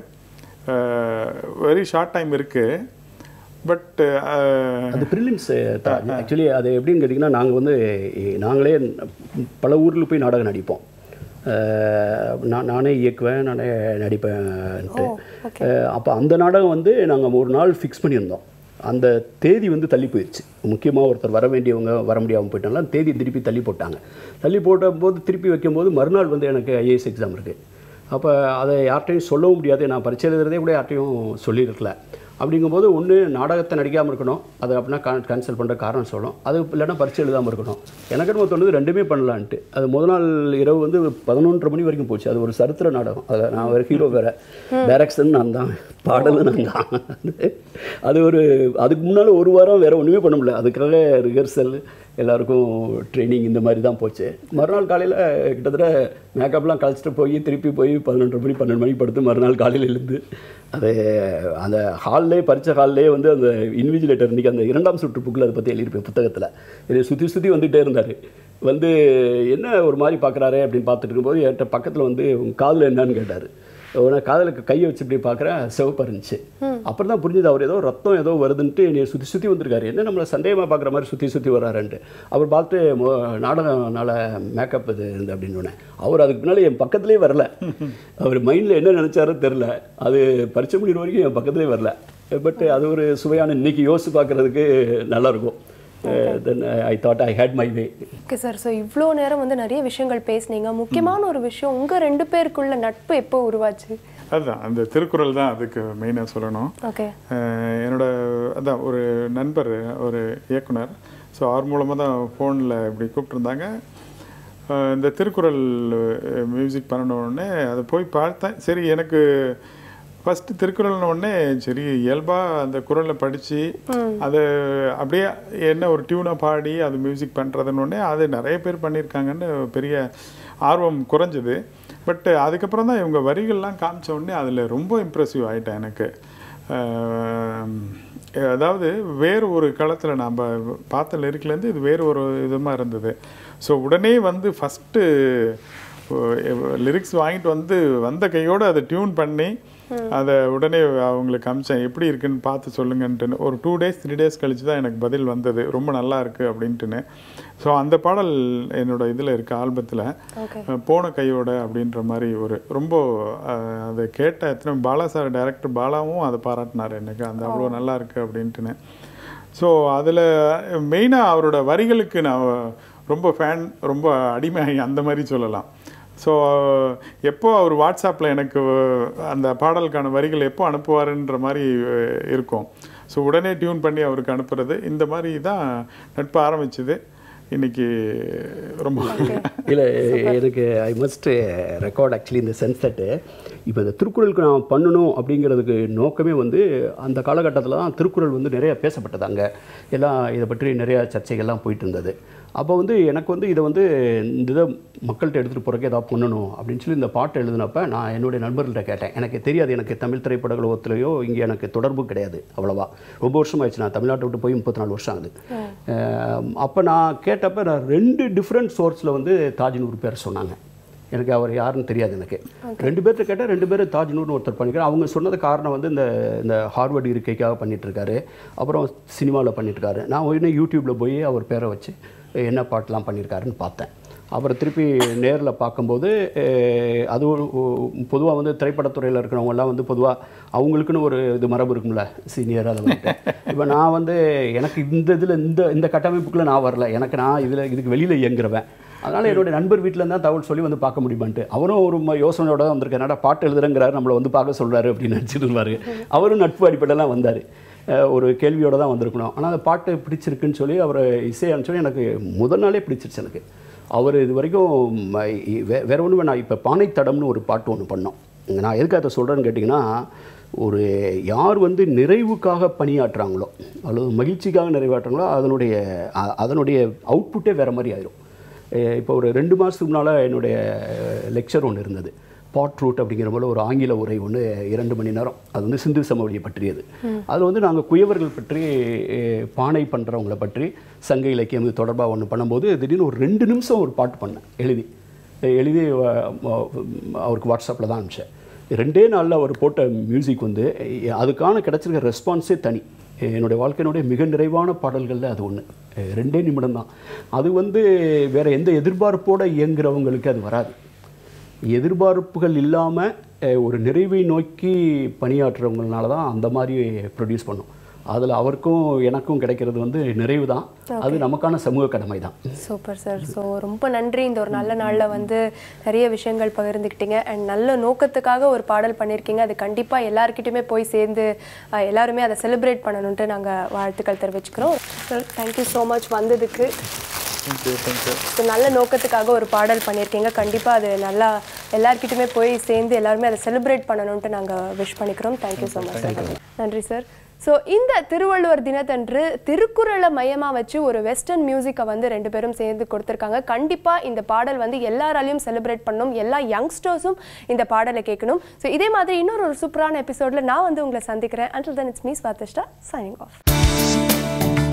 வெரி ஷார்ட் டைம் இருக்குது பட் அது ப்ரிலிம்ஸ் தான் ஆக்சுவலி அது எப்படின்னு கேட்டிங்கன்னா நாங்கள் வந்து இ- நாங்களே பல ஊரில் போய் நாடகம் நடிப்போம் அஹ் நான் நானே இயக்குவேன் நானே நடிப்பேன்ட்டு அப்போ அந்த நாடகம் வந்து நாங்கள் ஒரு நாள் ஃபிக்ஸ் பண்ணியிருந்தோம் அந்த தேதி வந்து தள்ளி போயிடுச்சு முக்கியமாக ஒருத்தர் வர வேண்டியவங்க வர முடியாமல் போயிட்டாங்களா தேதி திருப்பி தள்ளி போட்டாங்க தள்ளி போட்ட போது திருப்பி வைக்கும்போது மறுநாள் வந்து எனக்கு ஐஏஎஸ் எக்ஸாம் இருக்குது அப்போ அதை யார்கிட்டையும் சொல்லவும் முடியாது நான் பரிச்சை எழுதுறதே கூட யார்கிட்டையும் சொல்லியிருக்கல அப்படிங்கும்போது ஒன்று நாடகத்தை நடிக்காமல் இருக்கணும் அது அப்படின்னா கேன்சல் பண்ணுற காரணம் சொல்லணும் அது இல்லைன்னா பரிச்சை எழுதாமல் இருக்கணும் எனக்கு என்னமோ தோணுது ரெண்டுமே பண்ணலான்ட்டு அது முத நாள் இரவு வந்து பதினொன்றரை மணி வரைக்கும் போச்சு அது ஒரு சரித்திர நாடகம் அதில் நான் ஒரு ஹீரோ வேறு டைரக்ஷன் நான் தான் பாடலும் நான் தான் அது ஒரு அதுக்கு முன்னால் ஒரு வாரம் வேறு ஒன்றுமே பண்ண முடியல அதுக்காக ரிஹர்சல் எல்லாருக்கும் ட்ரைனிங் இந்த மாதிரி தான் போச்சு மறுநாள் காலையில் கிட்டத்தட்ட மேக்கப்லாம் கழிச்சிட்டு போய் திருப்பி போய் பதினொன்றரை மணி பன்னெண்டு மணிக்கு படுத்து மறுநாள் காலையில் எழுந்து அது அந்த ஹால்லே பரிச்ச ஹால்லே வந்து அந்த இன்விஜிலேட்டர் இன்றைக்கி அந்த இரண்டாம் சுற்று புக்கில் அதை பற்றி எழுதியிருப்பேன் புத்தகத்தில் இதை சுற்றி சுற்றி வந்துகிட்டே இருந்தார் வந்து என்ன ஒரு மாதிரி பார்க்குறாரு அப்படின்னு பார்த்துட்டு இருக்கும்போது என்கிட்ட பக்கத்தில் வந்து உங்க காதில் என்னன்னு கேட்டார் உடனே காதலுக்கு கையை வச்சு இப்படி பார்க்குறேன் சிவப்பாக இருந்துச்சு அப்புறம் தான் புரிஞ்சுது அவர் ஏதோ ரத்தம் ஏதோ வருதுன்ட்டு என்னை சுற்றி சுற்றி வந்திருக்காரு என்ன நம்மளை சந்தேகமாக பார்க்குற மாதிரி சுற்றி சுற்றி வராருன்ட்டு அவர் பார்த்து மொ- நாடகம்னால மேக்கப் இது இருந்து அப்படின்னு சொன்னேன் அவர் அதுக்கு பின்னாடி என் பக்கத்துலேயே வரல அவர் மைண்டில் என்ன நினச்சாரோ தெரில அது பரிச்சை முடிகிற வரைக்கும் என் பக்கத்துலேயே வரல பட் அது ஒரு சுவையான இன்னைக்கு யோசிச்சு பார்க்கறதுக்கு நல்லா இருக்கும் then I thought I had my way okay sir so இவ்வளோ நேரம் வந்து நிறைய விஷயங்கள் பேசுனீங்க முக்கியமான ஒரு விஷயம் உங்கள் ரெண்டு பேருக்குள்ள நட்பு எப்போ உருவாச்சு அதுதான் அந்த திருக்குறள் தான் அதுக்கு மெயினாக சொல்லணும் ஓகே அஹ் என்னோட அதான் ஒரு நண்பர் ஒரு இயக்குனர் ஸோ அவர் மூலமாக தான் ஃபோனில் இப்படி கூப்பிட்டுருந்தாங்க அஹ் இந்த திருக்குறள் மியூசிக் உடனே அதை போய் பார்த்தேன் சரி எனக்கு ஃபஸ்ட்டு திருக்குறள்னு உடனே சரி இயல்பாக அந்த குறளை படித்து அதை அப்படியே என்ன ஒரு டியூனாக பாடி அது மியூசிக் பண்ணுறதுன்னு உடனே அது நிறைய பேர் பண்ணியிருக்காங்கன்னு பெரிய ஆர்வம் குறைஞ்சது பட் அதுக்கப்புறம் தான் இவங்க வரிகள்லாம் காமிச்ச உடனே அதில் ரொம்ப இம்ப்ரெசிவ் ஆகிட்டேன் எனக்கு அஹ் அதாவது வேறு ஒரு களத்தில் நாம் பார்த்த லிரிக்லேருந்து இது வேறு ஒரு விதமாக இருந்தது ஸோ உடனே வந்து ஃபஸ்ட்டு லிரிக்ஸ் வாங்கிட்டு வந்து வந்த கையோடு அதை டியூன் பண்ணி அதை உடனே அவங்களுக்கு அமிச்சேன் எப்படி இருக்குன்னு பார்த்து சொல்லுங்கன்ட்டுன்னு ஒரு டூ டேஸ் த்ரீ டேஸ் கழிச்சு தான் எனக்கு பதில் வந்தது ரொம்ப நல்லா இருக்கு அப்படின்ட்டுன்னு ஸோ அந்த பாடல் என்னோட இதில் இருக்க ஆல்பத்தில் போன கையோட அப்படின்ற மாதிரி ஒரு ரொம்ப அஹ், அதை கேட்ட எத்தனை பாலா சார் டைரக்டர் பாலாவும் அதை பாராட்டினார் எனக்கு அந்த அவ்வளோ நல்லா இருக்கு அப்படின்ட்டுன்னு ஸோ அதில் மெயினாக அவரோட வரிகளுக்கு நான் ரொம்ப ஃபேன் ரொம்ப அடிமை அந்த மாதிரி சொல்லலாம் ஸோ எப்போ அவர் வாட்ஸ்அப்பில் எனக்கு அந்த பாடலுக்கான வரிகள் எப்போ அனுப்புவாருன்ற மாதிரி அஹ், இருக்கும் ஸோ உடனே டியூன் பண்ணி அவருக்கு அனுப்புறது இந்த மாதிரி தான் நட்பு ஆரம்பிச்சுது இன்னைக்கு ரொம்ப இல்லை எனக்கு ஐ மஸ்ட் ரெக்கார்ட் ஆக்சுவலி இந்த சென்ஸ் தட்டு இப்போ இந்த திருக்குறளுக்கு நான் பண்ணணும் அப்படிங்கிறதுக்கு நோக்கமே வந்து அந்த காலகட்டத்தில் தான் திருக்குறள் வந்து நிறைய பேசப்பட்டது அங்கே எல்லாம் இதை பற்றி நிறைய சர்ச்சைகள்லாம் போயிட்டு இருந்தது அப்போ வந்து எனக்கு வந்து இதை வந்து இந்த இதை மக்கள்கிட்ட எடுத்துகிட்டு போகிறக்கு ஏதாவது பண்ணணும் அப்படின்னு சொல்லி இந்த பாட்டு எழுதினப்ப நான் என்னுடைய நண்பர்கள்ட்ட கேட்டேன் எனக்கு தெரியாது எனக்கு தமிழ் திரைப்பட கழகத்திலையோ இங்கே எனக்கு தொடர்பு கிடையாது அவ்வளவா ரொம்ப வருஷம் ஆயிடுச்சு நான் தமிழ்நாட்டை விட்டு போய் முப்பத்தி நாலு வருஷம் ஆகுது அப்போ நான் கேட்டப்ப நான் ரெண்டு டிஃப்ரெண்ட் சோர்ஸில் வந்து தாஜ்னூர் பேர் சொன்னாங்க எனக்கு அவர் யாருன்னு தெரியாது எனக்கு ரெண்டு பேர்கிட்ட கேட்டால் ரெண்டு பேர் தாஜ்னூர்னு ஒருத்தர் பண்ணிக்கிறார் அவங்க சொன்னது காரணம் வந்து இந்த இந்த ஹார்வர்டு இருக்கைக்காக பண்ணிட்டு இருக்காரு அப்புறம் சினிமாவில் பண்ணிட்டு இருக்காரு நான் உடனே யூடியூப்பில் போய் அவர் பேரை வச்சு என்ன பாட்டெலாம் பண்ணியிருக்காருன்னு பார்த்தேன் அப்புறம் திருப்பி நேரில் பார்க்கும்போது அஹ், அது ஒரு பொதுவாக வந்து திரைப்படத்துறையில் இருக்கிறவங்கலாம் வந்து பொதுவாக அவங்களுக்குன்னு ஒரு இது மரபு இருக்கும்ல சீனியர் அதை வந்துட்டு இப்போ நான் வந்து எனக்கு இந்த இதில் இந்த இந்த கட்டமைப்புக்குள்ளே நான் வரல எனக்கு நான் இதில் இதுக்கு வெளியில் இயங்குறவன் அதனால் என்னுடைய நண்பர் வீட்டில் இருந்தால் தகவல் சொல்லி வந்து பார்க்க முடியுமான்ட்டு அவரும் ஒரு ம- யோசனையோட தான் வந்திருக்காரு என்னடா பாட்டு எழுதுறங்கிறாரு நம்மளை வந்து பார்க்க சொல்கிறாரு அப்படின்னு நினச்சிட்டு இருந்தாரு அவரும் நட்பு அடிப்படையெல்லாம் வந்தார் ஒரு கேள்வியோட தான் வந்திருக்கணும் ஆனால் அந்த பாட்டு பிடிச்சிருக்குன்னு சொல்லி அவர் இசை அனுப்பிச்சோன்னே எனக்கு முதல் நாளே பிடிச்சிருச்சு எனக்கு அவர் இது வரைக்கும் ம, இ- வே வேற ஒன்றும் வேணாம் இப்போ பானை தடம்னு ஒரு பாட்டு ஒன்று பண்ணோம் நான் எதுக்கு அதை சொல்கிறேன்னு கேட்டிங்கன்னா ஒரு யார் வந்து நிறைவுக்காக பணியாற்றுறாங்களோ அல்லது மகிழ்ச்சிக்காக நிறைவாற்றுறாங்களோ அதனுடைய அ- அதனுடைய அவுட்புட்டே வேறு மாதிரி ஆயிரும் அஹ் இப்போ ஒரு ரெண்டு மாதத்துக்கு முன்னால் என்னுடைய லெக்சர் ஒன்று இருந்தது பாட் ரூட் அப்படிங்கிற போல ஒரு ஆங்கில உரை ஒன்று இரண்டு மணி நேரம் அது வந்து சிந்து சமவெளியை பற்றியது அதில் வந்து நாங்கள் குயவர்கள் பற்றி அஹ், பானை பண்ணுறவங்கள பற்றி சங்க இலக்கியம் இது தொடர்பாக ஒன்று பண்ணும்போது திடீர்னு ஒரு ரெண்டு நிமிஷம் ஒரு பாட்டு பண்ணேன் எழுதி அஹ் எழுதி அஹ், ம- அவருக்கு வாட்ஸ்அப்பில் தான் அனுப்பிச்சேன் ரெண்டே நாளில் அவர் போட்ட மியூசிக் வந்து அஹ், அதுக்கான கிடச்சிருக்க ரெஸ்பான்ஸே தனி என்னுடைய வாழ்க்கையினுடைய மிக நிறைவான பாடல்களில் அது ஒன்று ரெண்டே நிமிடம் தான் அது வந்து வேற எந்த எதிர்பார்ப்போட இயங்குறவங்களுக்கு அது வராது எதிர்பார்ப்புகள் இல்லாமல் ஒரு நிறைவை நோக்கி பணியாற்றுறவங்கனால தான் அந்த மாதிரி ப்ரொடியூஸ் பண்ணும் அதில் அவருக்கும் எனக்கும் கிடைக்கிறது வந்து நிறைவு தான் அது நமக்கான சமூக கடமை தான் சூப்பர் சார் ஸோ ரொம்ப நன்றி இந்த ஒரு நல்ல நாளில் வந்து நிறைய விஷயங்கள் பகிர்ந்துக்கிட்டீங்க அண்ட் நல்ல நோக்கத்துக்காக ஒரு பாடல் பண்ணியிருக்கீங்க அது கண்டிப்பாக எல்லாருக்கிட்டையுமே போய் சேர்ந்து அஹ், எல்லாருமே அதை செலிப்ரேட் பண்ணணுன்ட்டு நாங்கள் வாழ்த்துக்கள் தெரிவிச்சுக்கிறோம் சார் தேங்க்யூ ஸோ மச் வந்ததுக்கு தேங்க்யூ தேங்க்யூ ஸோ நல்ல நோக்கத்துக்காக ஒரு பாடல் பண்ணியிருக்கீங்க கண்டிப்பாக அது நல்லா எல்லார்கிட்டயுமே போய் சேர்ந்து எல்லாருமே அதை செலிப்ரேட் பண்ணணுன்ட்டு நாங்கள் விஷ் பண்ணிக்கிறோம் தேங்க்யூ ஸோ மச் நன்றி சார் ஸோ இந்த திருவள்ளுவர் தினத்தன்று திருக்குறளை மையமாக வச்சு ஒரு வெஸ்டர்ன் மியூசிக்கை வந்து ரெண்டு பேரும் சேர்ந்து கொடுத்துருக்காங்க கண்டிப்பாக இந்த பாடல் வந்து எல்லாராலையும் செலிப்ரேட் பண்ணணும் எல்லா யங்ஸ்டர்ஸும் இந்த பாடலை கேட்கணும் ஸோ இதே மாதிரி இன்னொரு ஒரு சூப்பரான எபிசோடில் நான் வந்து உங்களை சந்திக்கிறேன் until then it's me Swadishta signing of